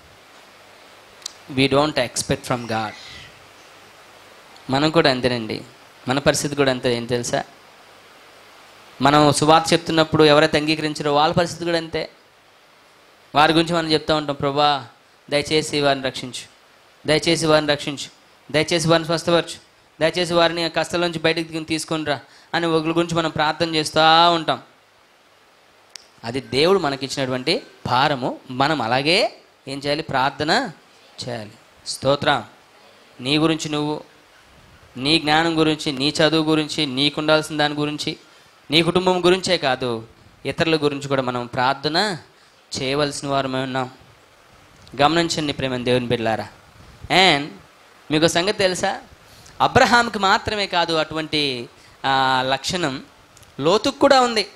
we don't expect from God మనం కూడా అంతేనండి మన పరిస్థితి కూడా అంతే ఏం తెలుసా మనం సువార్త చెప్తున్నప్పుడు ఎవరైతే అంగీకరించారో వాళ్ళ పరిస్థితి కూడా అంతే వారి గురించి మనం చెప్తూ ఉంటాం ప్రభా దయచేసి వారిని రక్షించు దయచేసి వారిని రక్షించు దయచేసి వారిని స్వస్థపరచు దయచేసి వారిని ఆ కష్టాల నుంచి బయటకు తీ- తీసుకొని రా అని ఒకరి గురించి మనం ప్రార్థన చేస్తూ ఉంటాం అది దేవుడు మనకిచ్చినటువంటి భారము మనం అలాగే ఏం చేయాలి ప్రార్థన చేయాలి స్తోత్రం నీ గురించి నువ్వు నీ జ్ఞానం గురించి నీ చదువు గురించి నీకు ఉండాల్సిన దాని గురించి నీ కుటుంబం గురించే కాదు ఇతరుల గురించి కూడా మనం ప్రార్థన చేయవలసిన వారమే ఉన్నాం గమనించండి ప్రేమ దేవుని బిడ్డారా అండ్ మీకు ఒక సంగతి తెలుసా అబ్రహాంకి మాత్రమే కాదు అటువంటి ఆ, లక్షణం లోతుకు కూడా ఉంది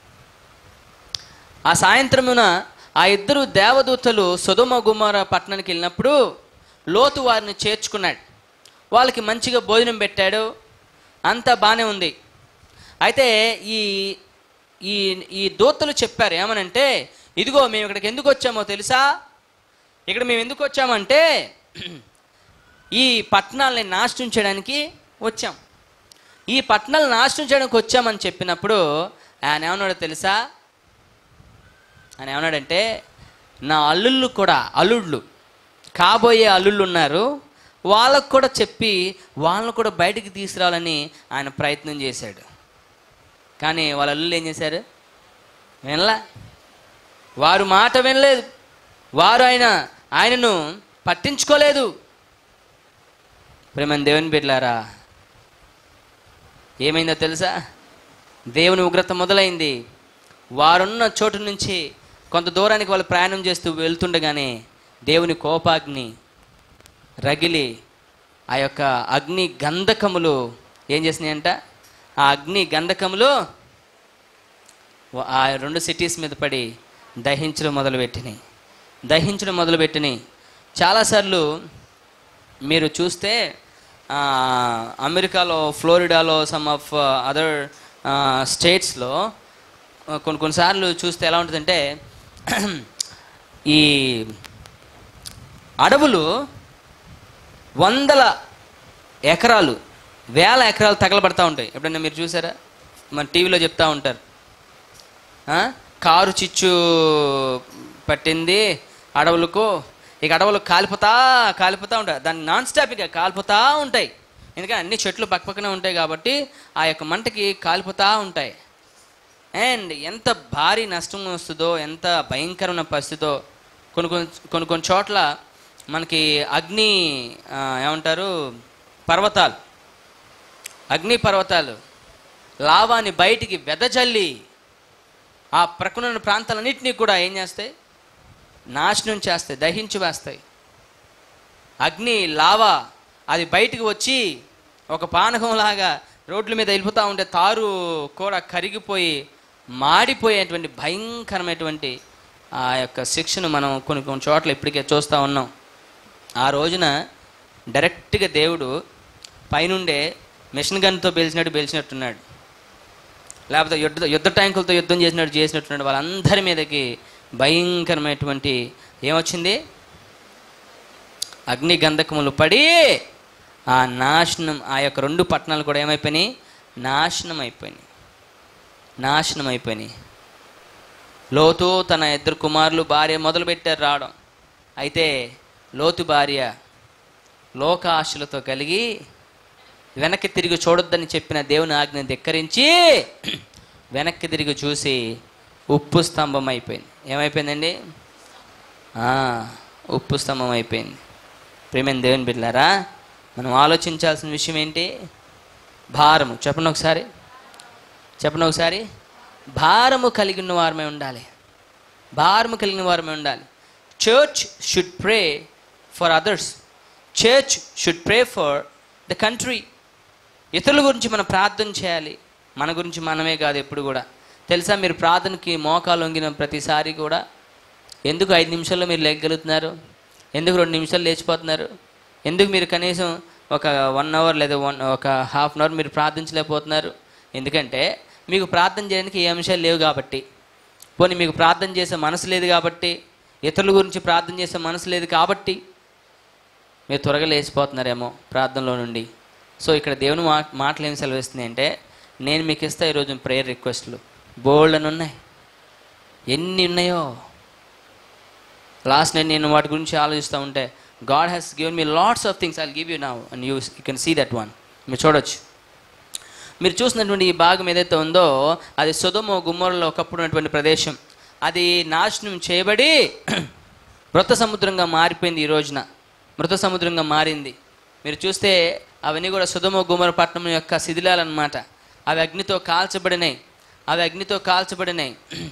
ఆ సాయంత్రమున ఆ ఇద్దరు దేవదూతలు సొదమ గుమార పట్టణానికి వెళ్ళినప్పుడు లోతు వారిని చేర్చుకున్నాడు వాళ్ళకి మంచిగా భోజనం పెట్టాడు అంతా బాగానే ఉంది అయితే ఈ ఈ ఈ దూతలు చెప్పారు ఏమనంటే ఇదిగో మేము ఇక్కడికి ఎందుకు వచ్చామో తెలుసా ఇక్కడ మేము ఎందుకు వచ్చామంటే ఈ పట్టణాలని నాశనం చేయడానికి వచ్చాం ఈ పట్టణాలు నాశనం చేయడానికి వచ్చామని చెప్పినప్పుడు ఆయన ఏమన్నాడో తెలుసా ఆయన ఏమన్నాడంటే నా అల్లుళ్ళు కూడా అల్లుళ్ళు కాబోయే అల్లుళ్ళు ఉన్నారు వాళ్ళకు కూడా చెప్పి వాళ్ళని కూడా బయటికి తీసుకురావాలని ఆయన ప్రయత్నం చేశాడు కానీ వాళ్ళ అల్లుళ్ళు ఏం చేశారు వినలా వారు మాట వినలేదు వారు ఆయన ఆయనను పట్టించుకోలేదు ప్రేమ దేవుని బిడ్డలారా ఏమైందో తెలుసా దేవుని ఉగ్రత మొదలైంది వారున్న చోటు నుంచి కొంత దూరానికి వాళ్ళు ప్రయాణం చేస్తూ వెళ్తుండగానే దేవుని కోపాగ్ని రగిలి ఆ యొక్క అగ్ని గంధకములు ఏం చేసినాయంట ఆ అగ్ని గంధకములు ఆ రెండు సిటీస్ మీద పడి దహించడం మొదలుపెట్టినాయి దహించడం మొదలుపెట్టినాయి చాలాసార్లు మీరు చూస్తే ఆ, అమెరికాలో ఫ్లోరిడాలో సమ్ ఆఫ్ అదర్ స్టేట్స్లో కొన్ని కొన్నిసార్లు చూస్తే ఎలా ఉంటుందంటే ఈ అడవులు వందల ఎకరాలు వేల ఎకరాలు తగలబడతా ఉంటాయి ఎప్పుడైనా మీరు చూసారా మన టీవీలో చెప్తా ఉంటారు ఆ? కారు చిచ్చు పట్టింది అడవులకు ఇక అడవులు కాలిపోతా కాలిపోతా ఉంటాయి దాన్ని నాన్ స్టాప్గా కాలిపోతా ఉంటాయి ఎందుకంటే అన్ని చెట్లు పక్కపక్కనే ఉంటాయి కాబట్టి ఆ యొక్క మంటకి కాలిపోతా ఉంటాయి అండ్ ఎంత భారీ నష్టం వస్తుందో ఎంత భయంకరమైన పరిస్థితో కొన్ని కొన్ని కొన్ని కొన్ని చోట్ల మనకి అగ్ని ఆ, ఏమంటారు పర్వతాలు అగ్ని పర్వతాలు లావాని బయటికి వెదజల్లి ఆ ప్రక్కన ఉన్న ప్రాంతాలన్నింటినీ కూడా ఏం చేస్తాయి నాశనం చేస్తాయి దహించి వేస్తాయి అగ్ని లావా అది బయటికి వచ్చి ఒక పానకంలాగా రోడ్ల మీద వెళ్ళిపోతూ ఉంటే తారు కూడా కరిగిపోయి మాడిపోయేటువంటి భయంకరమైనటువంటి ఆ యొక్క శిక్షను మనం కొన్ని కొన్ని చోట్ల ఇప్పటికే చూస్తూ ఉన్నాం ఆ రోజున డైరెక్ట్గా దేవుడు పైనుండే మిషన్ గన్తో పేల్చినట్టు పేల్చినట్టున్నాడు లేకపోతే యుద్ధ యుద్ధ ట్యాంకులతో యుద్ధం చేసినట్టు చేసినట్టున్నాడు వాళ్ళందరి మీదకి భయంకరమైనటువంటి ఏమొచ్చింది అగ్ని గంధకములు పడి ఆ నాశనం ఆ యొక్క రెండు పట్టణాలు కూడా ఏమైపోయినాయి నాశనం అయిపోయినాయి నాశనం అయిపోయినాయి లోతు తన ఇద్దరు కుమారులు భార్య మొదలుపెట్టారు రావడం అయితే లోతు భార్య లోక ఆశలతో కలిగి వెనక్కి తిరిగి చూడొద్దని చెప్పిన దేవుని ఆజ్ఞను ధిక్కరించి వెనక్కి తిరిగి చూసి ఉప్పు స్తంభం అయిపోయింది ఏమైపోయిందండి ఆ, ఉప్పు స్తంభం అయిపోయింది ప్రేమైన దేవుని బిడ్డారా మనం ఆలోచించాల్సిన విషయం ఏంటి భారము చెప్పండి ఒకసారి చెప్పండి ఒకసారి భారము కలిగిన వారమే ఉండాలి భారము కలిగిన వారమే ఉండాలి church should pray for others church should pray for the country ఇతరుల గురించి మనం ప్రార్థన చేయాలి మన గురించి మనమే కాదు ఎప్పుడు కూడా తెలుసా మీరు ప్రార్థనకి మోకాలు వంగిన ప్రతిసారి కూడా ఎందుకు ఐదు నిమిషాల్లో మీరు లేగలుగుతున్నారు ఎందుకు రెండు నిమిషాలు లేచిపోతున్నారు ఎందుకు మీరు కనీసం ఒక వన్ అవర్ లేదా వన్ ఒక హాఫ్ అన్ అవర్ మీరు ప్రార్థించలేకపోతున్నారు ఎందుకంటే మీకు ప్రార్థన చేయడానికి ఏ అంశాలు లేవు కాబట్టి పోనీ మీకు ప్రార్థన చేసే మనసు లేదు కాబట్టి ఇతరుల గురించి ప్రార్థన చేసే మనసు లేదు కాబట్టి మీరు త్వరగా లేచిపోతున్నారేమో ప్రార్థనలో నుండి సో ఇక్కడ దేవుని మా మాటలు ఏమి సెలవిస్తున్నాయి అంటే నేను మీకు ఇస్తా ఈరోజు ప్రేయర్ రిక్వెస్ట్లు బోల్డ్ అని ఉన్నాయి ఎన్ని ఉన్నాయో లాస్ట్ నేను నేను వాటి గురించి ఆలోచిస్తూ ఉంటే God has given me lots of things I give you now and you you can see that one మీరు చూడొచ్చు మీరు చూసినటువంటి ఈ భాగం ఏదైతే ఉందో అది సుధమ గుమ్మరలో ఒకప్పుడు ఉన్నటువంటి ప్రదేశం అది నాశనం చేయబడి మృత సముద్రంగా మారిపోయింది ఈ రోజున మృత సముద్రంగా మారింది మీరు చూస్తే అవన్నీ కూడా సుధమ గుమ్మర పట్టణం యొక్క శిథిలాలన్నమాట అవి అగ్నితో కాల్చబడినాయి అవి అగ్నితో కాల్చబడినాయి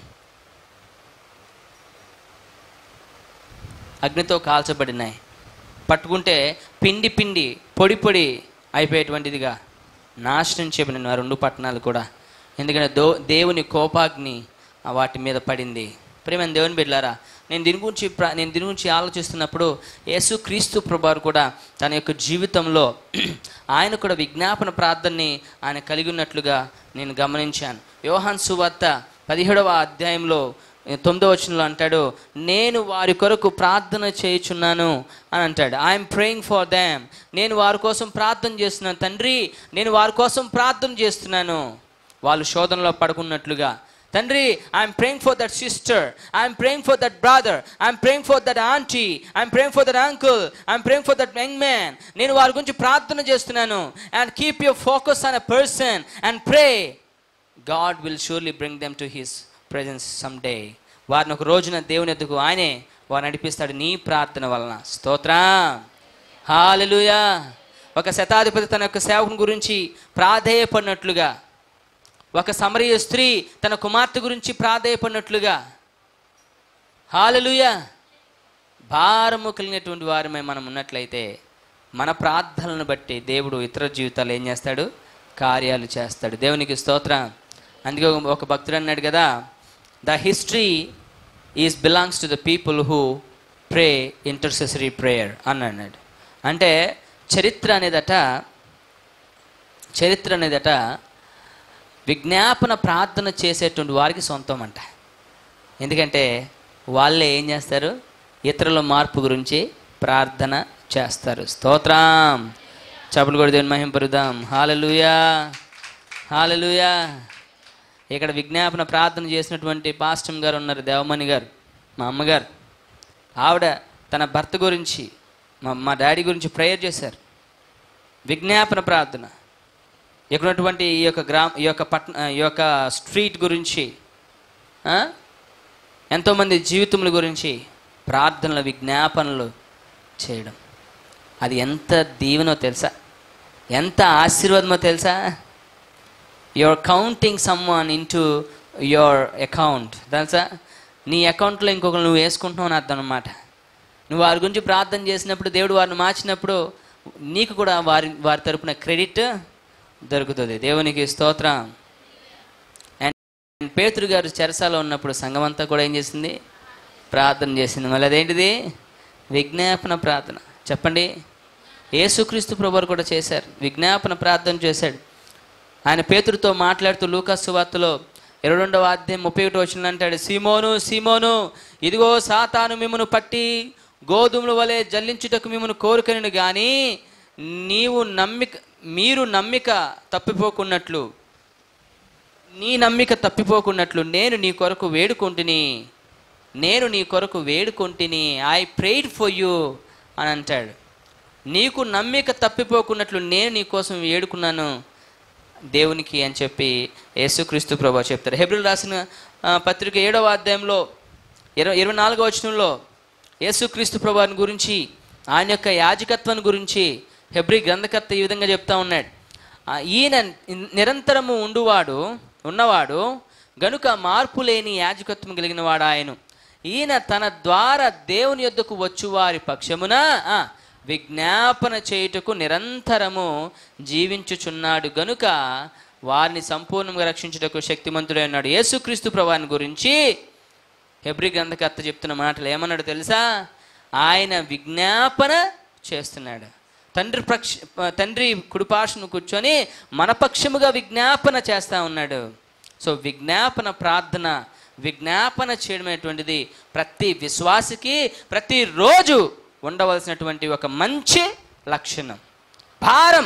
అగ్నితో కాల్చబడినాయి పట్టుకుంటే పిండి పిండి పొడి పొడి అయిపోయేటువంటిదిగా నాశనం చేయబడిన ఆ రెండు పట్టణాలు కూడా ఎందుకంటే దో దేవుని కోపాగ్ని ఆ వాటి మీద పడింది ప్రేమ దేవుని బిడ్డారా నేను దీని గురించి ప్ర- నేను దీని గురించి ఆలోచిస్తున్నప్పుడు యేసు క్రీస్తు ప్రభారు కూడా తన యొక్క జీవితంలో ఆయన కూడా విజ్ఞాపన ప్రార్థనని ఆయన కలిగి ఉన్నట్లుగా నేను గమనించాను యోహాన్ సువార్త పదిహేడవ అధ్యాయంలో తొమ్మిదవ వచనంలో అంటాడు నేను వారి కొరకు ప్రార్థన చేయుచున్నాను అని అంటాడు ఐఎమ్ ప్రేయింగ్ ఫర్ దామ్ నేను వారి కోసం ప్రార్థన చేస్తున్నాను తండ్రి నేను వారి కోసం ప్రార్థన చేస్తున్నాను వాళ్ళు శోధనలో పడుకున్నట్లుగా తండ్రి I'm praying for that sister I'm praying for that brother I'm praying for that aunty I'm praying for that uncle I'm praying for that young man నేను వారి గురించి ప్రార్థన చేస్తున్నాను and keep your focus on a person and pray God will surely bring them to his presence some day వారిని ఒక రోజున దేవుని ఎద్దుకు ఆయనే వారు నడిపిస్తాడు నీ ప్రార్థన వలన స్తోత్రం హాలెలుయా ఒక శతాధిపతి తన యొక్క సేవకుని గురించి ప్రాధేయపడినట్లుగా ఒక సమరయ స్త్రీ తన కుమార్తె గురించి ప్రాధేయపడినట్లుగా హాలెలుయా భారము కలిగినటువంటి వారమే మనం ఉన్నట్లయితే మన ప్రార్థనలను బట్టి దేవుడు ఇతర జీవితాలు ఏం చేస్తాడు కార్యాలు చేస్తాడు దేవునికి స్తోత్రం అందుకే ఒక- ఒక భక్తుడు అన్నాడు కదా the history is belongs to the people who pray intercessory prayer అని అన్నాడు అంటే చరిత్ర అనేదట చరిత్ర అనేదట విజ్ఞాపన ప్రార్థన చేసేటువంటి వారికి సొంతం అంట ఎందుకంటే వాళ్ళే ఏం చేస్తారు ఇతరుల మార్పు గురించి ప్రార్థన చేస్తారు స్తోత్రం చపలు కూడా దేవుని మహింపరుదాం హాలలుయా హాలలుయా ఇక్కడ విజ్ఞాపన ప్రార్థన చేసినటువంటి పాస్టమ్ గారు ఉన్నారు దేవమణి గారు మా అమ్మగారు ఆవిడ తన భర్త గురించి మా మా డాడీ గురించి ప్రేయర్ చేశారు విజ్ఞాపన ప్రార్థన ఇక్కడ ఉన్నటువంటి ఈ యొక్క గ్రామ ఈ యొక్క పట్న ఈ యొక్క స్ట్రీట్ గురించి ఆ? ఎంతోమంది జీవితముల గురించి ప్రార్థనలు విజ్ఞాపనలు చేయడం అది ఎంత దీవెనో తెలుసా ఎంత ఆశీర్వాదమో తెలుసా you're counting someone into your account తెలుసా నీ అకౌంట్లో ఇంకొకరు నువ్వు వేసుకుంటున్నావు అని అర్థం అనమాట నువ్వు వారి గురించి ప్రార్థన చేసినప్పుడు దేవుడు వారిని మార్చినప్పుడు నీకు కూడా వారి వారి తరపున క్రెడిట్ దొరుకుతుంది దేవునికి స్తోత్రం అండ్ పేతురు గారు చెరసాలో ఉన్నప్పుడు సంఘం అంతా కూడా ఏం చేసింది ప్రార్థన చేసింది మళ్ళీ అదేంటిది విజ్ఞాపన ప్రార్థన చెప్పండి యేసుక్రీస్తు ప్రభువారు కూడా చేశారు విజ్ఞాపన ప్రార్థన చేశాడు ఆయన పేతురుతో మాట్లాడుతూ లూకాసు వార్తలో ఇరవై రెండవ అధ్యాయం ముప్పై ఒకటి వచ్చిన అంటాడు సీమోను సీమోను ఇదిగో సాతాను మిమ్మను పట్టి గోధుమల వలె జల్లించుటకు మిమ్మను కోరుకను కానీ నీవు నమ్మిక మీరు నమ్మిక తప్పిపోకున్నట్లు నీ నమ్మిక తప్పిపోకున్నట్లు నేను నీ కొరకు వేడుకుంటుని నేను నీ కొరకు వేడుకుంటుని ఐ ప్రేడ్ ఫర్ యూ అని అంటాడు నీకు నమ్మిక తప్పిపోకున్నట్లు నేను నీ కోసం వేడుకున్నాను దేవునికి అని చెప్పి యేసుక్రీస్తు ప్రభా చెప్తారు హెబ్రిల్ రాసిన ఆ, పత్రిక ఏడవ అధ్యాయంలో ఇరవై ఇరవై నాలుగవ వచనంలో యేసుక్రీస్తు ప్రభాని గురించి ఆయన యొక్క యాజకత్వాన్ని గురించి హెబ్రి గ్రంథకర్త ఈ విధంగా చెప్తా ఉన్నాడు ఆ, ఈయన నిరంతరము ఉండువాడు ఉన్నవాడు గనుక మార్పు లేని యాజకత్వం కలిగిన వాడు ఆయను ఈయన తన ద్వారా దేవుని యొద్దకు వచ్చు వారి పక్షమున ఆ, విజ్ఞాపన చేయుటకు నిరంతరము జీవించుచున్నాడు గనుక వారిని సంపూర్ణంగా రక్షించుటకు శక్తిమంతుడై ఉన్నాడు యేసుక్రీస్తు ప్రభాని గురించి హెబ్రి గ్రంథకర్త చెప్తున్న మాటలు ఏమన్నాడు తెలుసా ఆయన విజ్ఞాపన చేస్తున్నాడు తండ్రి పక్ష తండ్రి కుడిపాషను కూర్చొని మన పక్షముగా విజ్ఞాపన చేస్తా ఉన్నాడు సో విజ్ఞాపన ప్రార్థన విజ్ఞాపన చేయడం అనేటువంటిది ప్రతి విశ్వాసికి ప్రతిరోజు ఉండవలసినటువంటి ఒక మంచి లక్షణం భారం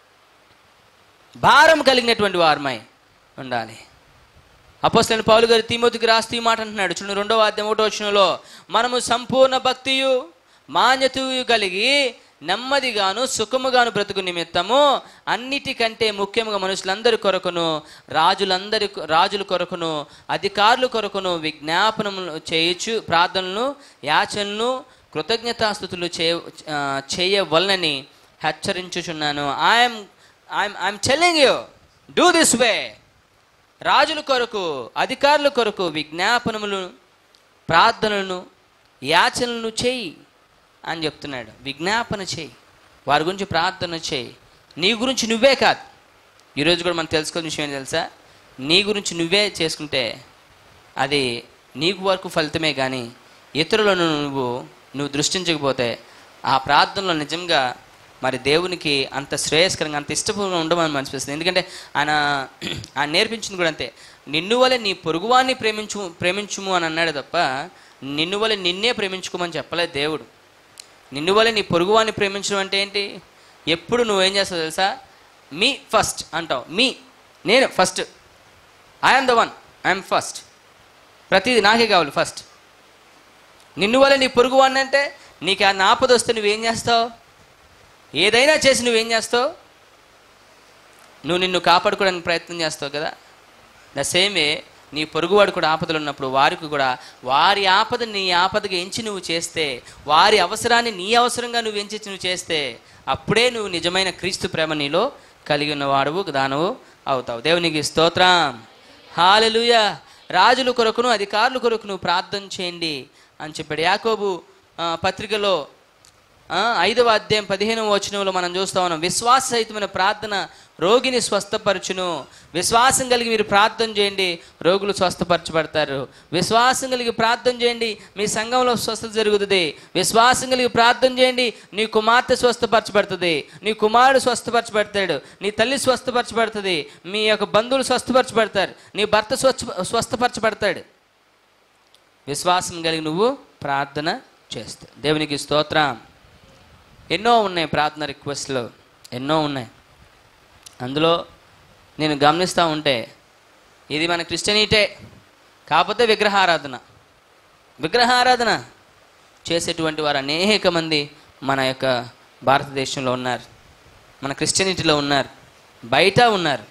భారం కలిగినటువంటి వారమై ఉండాలి అపోస్తలైన పౌలు గారు తిమోతికి రాస్తూ ఈ మాట అంటున్నాడు చూడండి రెండవ అధ్యాయం ఒకటో వచనంలో మనము సంపూర్ణ భక్తియు మాన్యతయు కలిగి నెమ్మదిగాను సుఖముగాను బ్రతుకు నిమిత్తము అన్నిటికంటే ముఖ్యముగా మనుషులందరి కొరకును రాజులందరి రాజుల కొరకును అధికారుల కొరకును విజ్ఞాపనములు చేయొచ్చు ప్రార్థనలు యాచనలు కృతజ్ఞతాస్థుతులు చేయ ఆ, చేయవలనని హెచ్చరించుచున్నాను I'm I'm I'm telling you do this way రాజుల కొరకు అధికారుల కొరకు విజ్ఞాపనములు ప్రార్థనలను యాచనలను చేయి అని చెప్తున్నాడు విజ్ఞాపన చేయి వారి గురించి ప్రార్థన చేయి నీ గురించి నువ్వే కాదు ఈరోజు కూడా మనం తెలుసుకోవాల్సిన విషయం ఏంటి తెలుసా నీ గురించి నువ్వే చేసుకుంటే అది నీకు వరకు ఫలితమే కానీ ఇతరులను నువ్వు నువ్వు దృష్టించకపోతే ఆ ప్రార్థనలో నిజంగా మరి దేవునికి అంత శ్రేయస్కరంగా అంత ఇష్టపూర్వకంగా ఉండమని అనిపిస్తుంది ఎందుకంటే ఆయన ఆయన నేర్పించింది కూడా అంతే నిన్ను వలె నీ పొరుగువాన్ని ప్రేమించు ప్రేమించుము అని అన్నాడు తప్ప నిన్ను వలె నిన్నే ప్రేమించుకోమని చెప్పలేదు దేవుడు నిన్ను వలె నీ పొరుగువాన్ని ప్రేమించడం అంటే ఏంటి ఎప్పుడు నువ్వేం చేస్తావు తెలుసా మీ ఫస్ట్ అంటావు మీ నేను first I'm the one I'm first ప్రతిదీ నాకే కావాలి ఫస్ట్ నిన్ను వల్ల నీ పొరుగు వాడిని అంటే నీకు ఆ ఆపద వస్తే నువ్వేం చేస్తావు ఏదైనా చేసి నువ్వేం చేస్తావు నువ్వు నిన్ను కాపాడుకోవడానికి ప్రయత్నం చేస్తావు కదా ద సేమ్ వే నీ పొరుగువాడు కూడా ఆపదలు ఉన్నప్పుడు వారికి కూడా వారి ఆపద నీ ఆపదగా ఎంచి నువ్వు చేస్తే వారి అవసరాన్ని నీ అవసరంగా నువ్వు ఎంచి నువ్వు చేస్తే అప్పుడే నువ్వు నిజమైన క్రీస్తు ప్రేమ నీలో కలిగి ఉన్నవాడువు దానవు అవుతావు దేవునికి స్తోత్రం హాలెలుయ రాజుల కొరకును అధికారుల కొరకు నువ్వు ప్రార్థన చేయండి అని చెప్పాడు యాకోబు ఆ, పత్రికలో ఆ, ఐదవ అధ్యాయం పదిహేనవ వచనంలో మనం చూస్తా ఉన్నాం విశ్వాస సహితమైన ప్రార్థన రోగిని స్వస్థపరచును విశ్వాసం కలిగి మీరు ప్రార్థన చేయండి రోగులు స్వస్థపరచబడతారు విశ్వాసం కలిగి ప్రార్థన చేయండి మీ సంఘంలో స్వస్థత జరుగుతుంది విశ్వాసం కలిగి ప్రార్థన చేయండి నీ కుమార్తె స్వస్థపరచబడుతుంది నీ కుమారుడు స్వస్థపరచబడతాడు నీ తల్లి స్వస్థపరచబడుతుంది మీ యొక్క బంధువులు స్వస్థపరచబడతారు నీ భర్త స్వస్థ స్వస్థపరచబడతాడు విశ్వాసం కలిగి నువ్వు ప్రార్థన చేస్తావు దేవునికి స్తోత్రం ఎన్నో ఉన్నాయి ప్రార్థన రిక్వెస్ట్లు ఎన్నో ఉన్నాయి అందులో నేను గమనిస్తూ ఉంటే ఇది మన క్రిస్టియనిటే కాకపోతే విగ్రహారాధన విగ్రహారాధన చేసేటువంటి వారు అనేక మంది మన యొక్క భారతదేశంలో ఉన్నారు మన క్రిస్టియనిటీలో ఉన్నారు బయట ఉన్నారు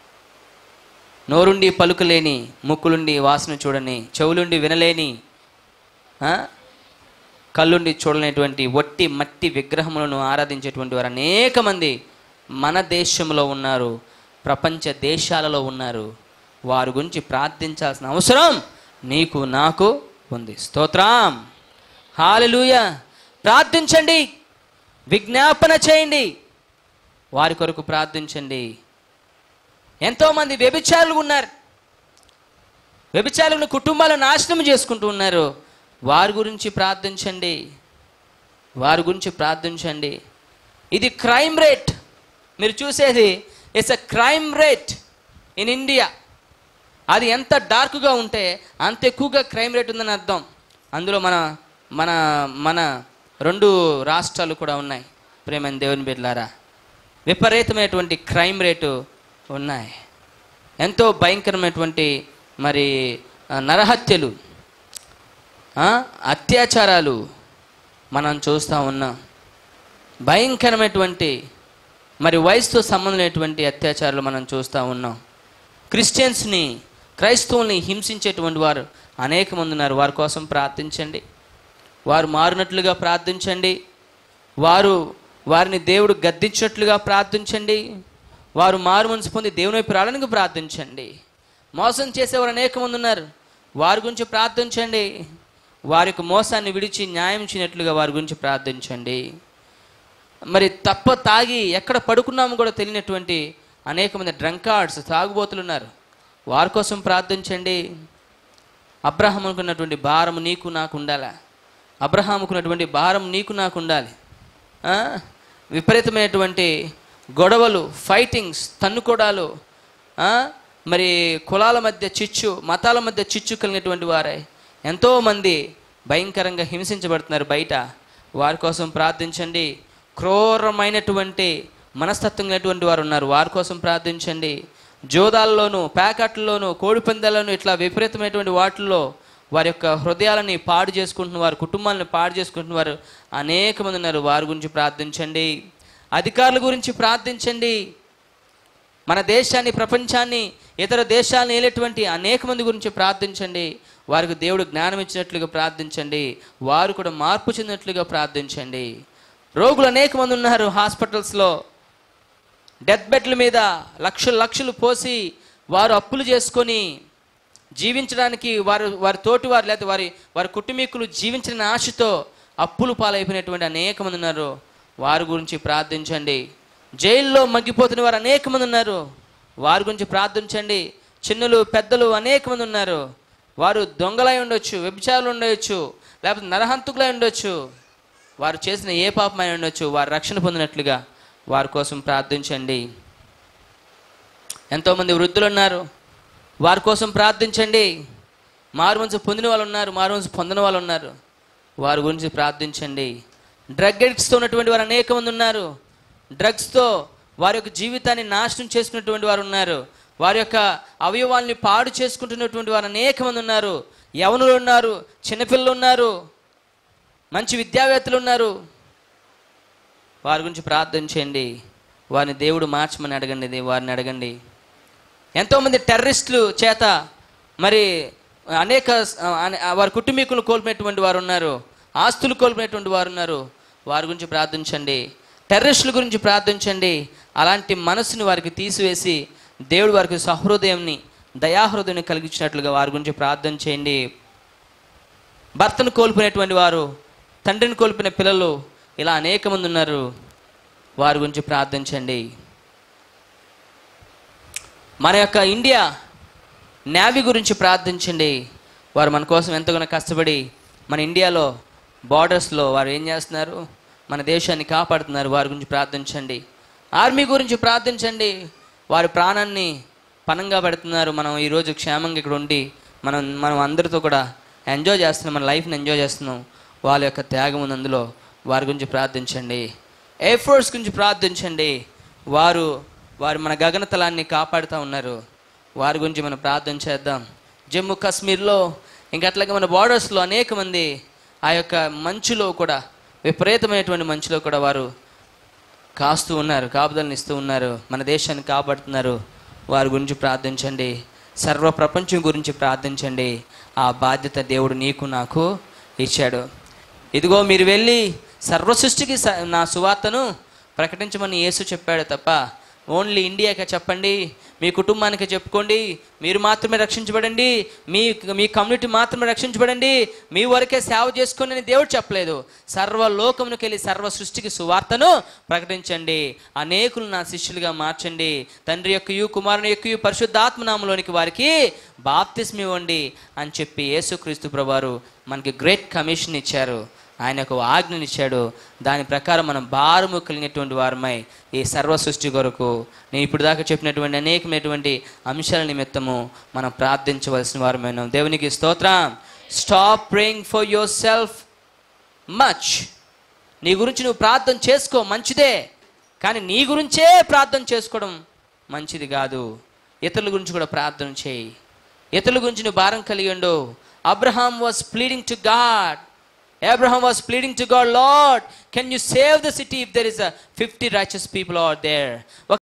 నోరుండి పలుకులేని ముక్కులుండి వాసన చూడని చెవులుండి వినలేని ఆ? కళ్ళుండి చూడలేనటువంటి వట్టి మట్టి విగ్రహములను ఆరాధించేటువంటి వారు అనేక మంది మన దేశంలో ఉన్నారు ప్రపంచ దేశాలలో ఉన్నారు వారి గురించి ప్రార్థించాల్సిన అవసరం నీకు నాకు ఉంది స్తోత్రం హాలెలూయ ప్రార్థించండి విజ్ఞాపన చేయండి వారి కొరకు ప్రార్థించండి ఎంతోమంది వ్యభిచారులు ఉన్నారు వ్యభిచారులను కుటుంబాలను నాశనం చేసుకుంటూ ఉన్నారు వారి గురించి ప్రార్థించండి వారి గురించి ప్రార్థించండి ఇది క్రైమ్ రేట్ మీరు చూసేది it's a crime rate in India అది ఎంత డార్క్గా ఉంటే అంత ఎక్కువగా క్రైమ్ రేట్ ఉందని అర్థం అందులో మన మన మన రెండు రాష్ట్రాలు కూడా ఉన్నాయి ప్రేమ దేవుని బిడ్డలారా విపరీతమైనటువంటి క్రైమ్ రేటు ఉన్నాయి ఎంతో భయంకరమైనటువంటి మరి ఆ, నరహత్యలు ఆ, అత్యాచారాలు మనం చూస్తూ ఉన్నాం భయంకరమైనటువంటి మరి వయసుతో సంబంధం లేనటువంటి అత్యాచారాలు మనం చూస్తూ ఉన్నాం క్రిస్టియన్స్ని క్రైస్తవుల్ని హింసించేటువంటి వారు అనేక మంది ఉన్నారు వారి కోసం ప్రార్థించండి వారు మారినట్లుగా ప్రార్థించండి వారు వారిని దేవుడు గద్దించినట్లుగా ప్రార్థించండి వారు మారు మనసు పొంది దేవుని వైపు రావడానికి ప్రార్థించండి మోసం చేసేవారు అనేక మంది ఉన్నారు వారి గురించి ప్రార్థించండి వారి యొక్క మోసాన్ని విడిచి న్యాయం చేయనట్లుగా వారి గురించి ప్రార్థించండి మరి తప్ప తాగి ఎక్కడ పడుకున్నామో కూడా తెలియనటువంటి అనేక మంది డ్రంకార్డ్స్ తాగుబోతులు ఉన్నారు వారి కోసం ప్రార్థించండి అబ్రహాం అనుకున్నటువంటి భారం నీకు నాకు ఉండాలా అబ్రహాముకున్నటువంటి భారం నీకు నాకు ఉండాలి ఆ? విపరీతమైనటువంటి గొడవలు ఫైటింగ్స్ తన్నుకోడాలు ఆ? మరి కులాల మధ్య చిచ్చు మతాల మధ్య చిచ్చు కలిగినటువంటి వారే ఎంతోమంది భయంకరంగా హింసించబడుతున్నారు బయట వారి కోసం ప్రార్థించండి క్రూరమైనటువంటి మనస్తత్వం కలిగినటువంటి వారు ఉన్నారు వారి కోసం ప్రార్థించండి జోదాల్లోనూ ప్యాకెట్లలోనూ కోడిపందాల్లోనూ ఇట్లా విపరీతమైనటువంటి వాటిల్లో వారి యొక్క హృదయాలని పాడు చేసుకుంటున్న వారు కుటుంబాలను పాడు చేసుకుంటున్న వారు అనేక మంది ఉన్నారు వారి గురించి ప్రార్థించండి అధికారుల గురించి ప్రార్థించండి మన దేశాన్ని ప్రపంచాన్ని ఇతర దేశాలను ఏలేటువంటి అనేక మంది గురించి ప్రార్థించండి వారికి దేవుడు జ్ఞానం ఇచ్చినట్లుగా ప్రార్థించండి వారు కూడా మార్పు చెందినట్లుగా ప్రార్థించండి రోగులు అనేక మంది ఉన్నారు హాస్పిటల్స్లో డెత్ బెడ్ల మీద లక్షలు లక్షలు పోసి వారు అప్పులు చేసుకొని జీవించడానికి వారు వారి తోటి వారు లేకపోతే వారి వారి కుటుంబీకులు జీవించిన ఆశతో అప్పులు పాలైపోయినటువంటి అనేక మంది ఉన్నారు వారి గురించి ప్రార్థించండి జైల్లో మగ్గిపోతున్న వారు అనేక మంది ఉన్నారు వారి గురించి ప్రార్థించండి చిన్నలు పెద్దలు అనేక మంది ఉన్నారు వారు దొంగలై ఉండొచ్చు వ్యభిచారులు ఉండొచ్చు లేకపోతే నరహంతుకులై ఉండొచ్చు వారు చేసిన ఏ పాపమై ఉండొచ్చు వారు రక్షణ పొందినట్లుగా వారి కోసం ప్రార్థించండి ఎంతోమంది వృద్ధులు ఉన్నారు వారి కోసం ప్రార్థించండి మారుమనసు పొందిన వాళ్ళు ఉన్నారు మారుమనసు పొందిన వాళ్ళు ఉన్నారు వారి గురించి ప్రార్థించండి డ్రగ్ అడిక్ట్స్తో ఉన్నటువంటి వారు అనేక మంది ఉన్నారు డ్రగ్స్తో వారి యొక్క జీవితాన్ని నాశనం చేసుకున్నటువంటి వారు ఉన్నారు వారి యొక్క అవయవాల్ని పాడు చేసుకుంటున్నటువంటి వారు అనేక మంది ఉన్నారు యవనులు ఉన్నారు చిన్నపిల్లలు ఉన్నారు మంచి విద్యావేత్తలు ఉన్నారు వారి గురించి ప్రార్థన చేయండి వారిని దేవుడు మార్చమని అడగండి దే- వారిని అడగండి ఎంతోమంది టెర్రరిస్టులు చేత మరి అనేక ఆ, అనే- ఆ, వారి కుటుంబీకులు కోల్పోయినటువంటి వారు ఉన్నారు ఆస్తులు కోల్పోయినటువంటి వారు ఉన్నారు వారి గురించి ప్రార్థించండి టెర్రరిస్టుల గురించి ప్రార్థించండి అలాంటి మనసుని వారికి తీసివేసి దేవుడు వారికి సహృదయంని దయాహృదయాన్ని కలిగించినట్లుగా వారి గురించి ప్రార్థన చేయండి భర్తను కోల్పోయినటువంటి వారు తండ్రిని కోల్పోయిన పిల్లలు ఇలా అనేక మంది ఉన్నారు వారి గురించి ప్రార్థించండి మన యొక్క ఇండియా నేవీ గురించి ప్రార్థించండి వారు మన కోసం ఎంతగానో కష్టపడి మన ఇండియాలో బార్డర్స్లో వారు ఏం చేస్తున్నారు మన దేశాన్ని కాపాడుతున్నారు వారి గురించి ప్రార్థించండి ఆర్మీ గురించి ప్రార్థించండి వారి ప్రాణాన్ని పనంగా పెడుతున్నారు మనం ఈరోజు క్షేమంగా ఇక్కడ ఉండి మనం మనం అందరితో కూడా ఎంజాయ్ చేస్తున్నాం మన లైఫ్ని ఎంజాయ్ చేస్తున్నాం వాళ్ళ యొక్క త్యాగం ఉంది అందులో వారి గురించి ప్రార్థించండి ఎయిర్ ఫోర్స్ గురించి ప్రార్థించండి వారు వారు మన గగనతలాన్ని కాపాడుతూ ఉన్నారు వారి గురించి మనం ప్రార్థన చేద్దాం జమ్మూ కాశ్మీర్లో ఇంకా అట్లాగే మన బార్డర్స్లో అనేక మంది ఆ యొక్క మంచులో కూడా విపరీతమైనటువంటి మంచులో కూడా వారు కాస్తూ ఉన్నారు కాపుదలను ఇస్తూ ఉన్నారు మన దేశాన్ని కాపాడుతున్నారు వారి గురించి ప్రార్థించండి సర్వ ప్రపంచం గురించి ప్రార్థించండి ఆ బాధ్యత దేవుడు నీకు నాకు ఇచ్చాడు ఇదిగో మీరు వెళ్ళి సర్వ సృష్టికి స- నా సువార్తను ప్రకటించమని యేసు చెప్పాడు తప్ప ఓన్లీ ఇండియాకే చెప్పండి మీ కుటుంబానికి చెప్పుకోండి మీరు మాత్రమే రక్షించబడండి మీ మీ కమ్యూనిటీ మాత్రమే రక్షించబడండి మీ వరకే సేవ చేసుకోండి అని దేవుడు చెప్పలేదు సర్వ లోకమునికి వెళ్ళి సర్వ సృష్టికి సువార్తను ప్రకటించండి అనేకులు నా శిష్యులుగా మార్చండి తండ్రి యొక్కయు కుమారుని యొక్కయు పరిశుద్ధాత్మనామంలోనికి వారికి బాప్తిస్మ ఇవ్వండి అని చెప్పి యేసుక్రీస్తు ప్రభువారు మనకి గ్రేట్ కమిషన్ ఇచ్చారు ఆయన ఒక ఆజ్ఞని ఇచ్చాడు దాని ప్రకారం మనం భారము కలిగినటువంటి వారమై ఈ సర్వ సృష్టి కొరకు నేను ఇప్పుడు దాకా చెప్పినటువంటి అనేకమైనటువంటి అంశాల నిమిత్తము మనం ప్రార్థించవలసిన వారమైన దేవునికి స్తోత్రం stop praying for yourself much నీ గురించి నువ్వు ప్రార్థన చేసుకో మంచిదే కానీ నీ గురించే ప్రార్థన చేసుకోవడం మంచిది కాదు ఇతరుల గురించి కూడా ప్రార్థన చేయి ఇతరుల గురించి నువ్వు భారం కలిగి ఉండు Abraham was pleading to God Abraham was pleading to God, Lord, can you save the city if there is a 50 righteous people out there?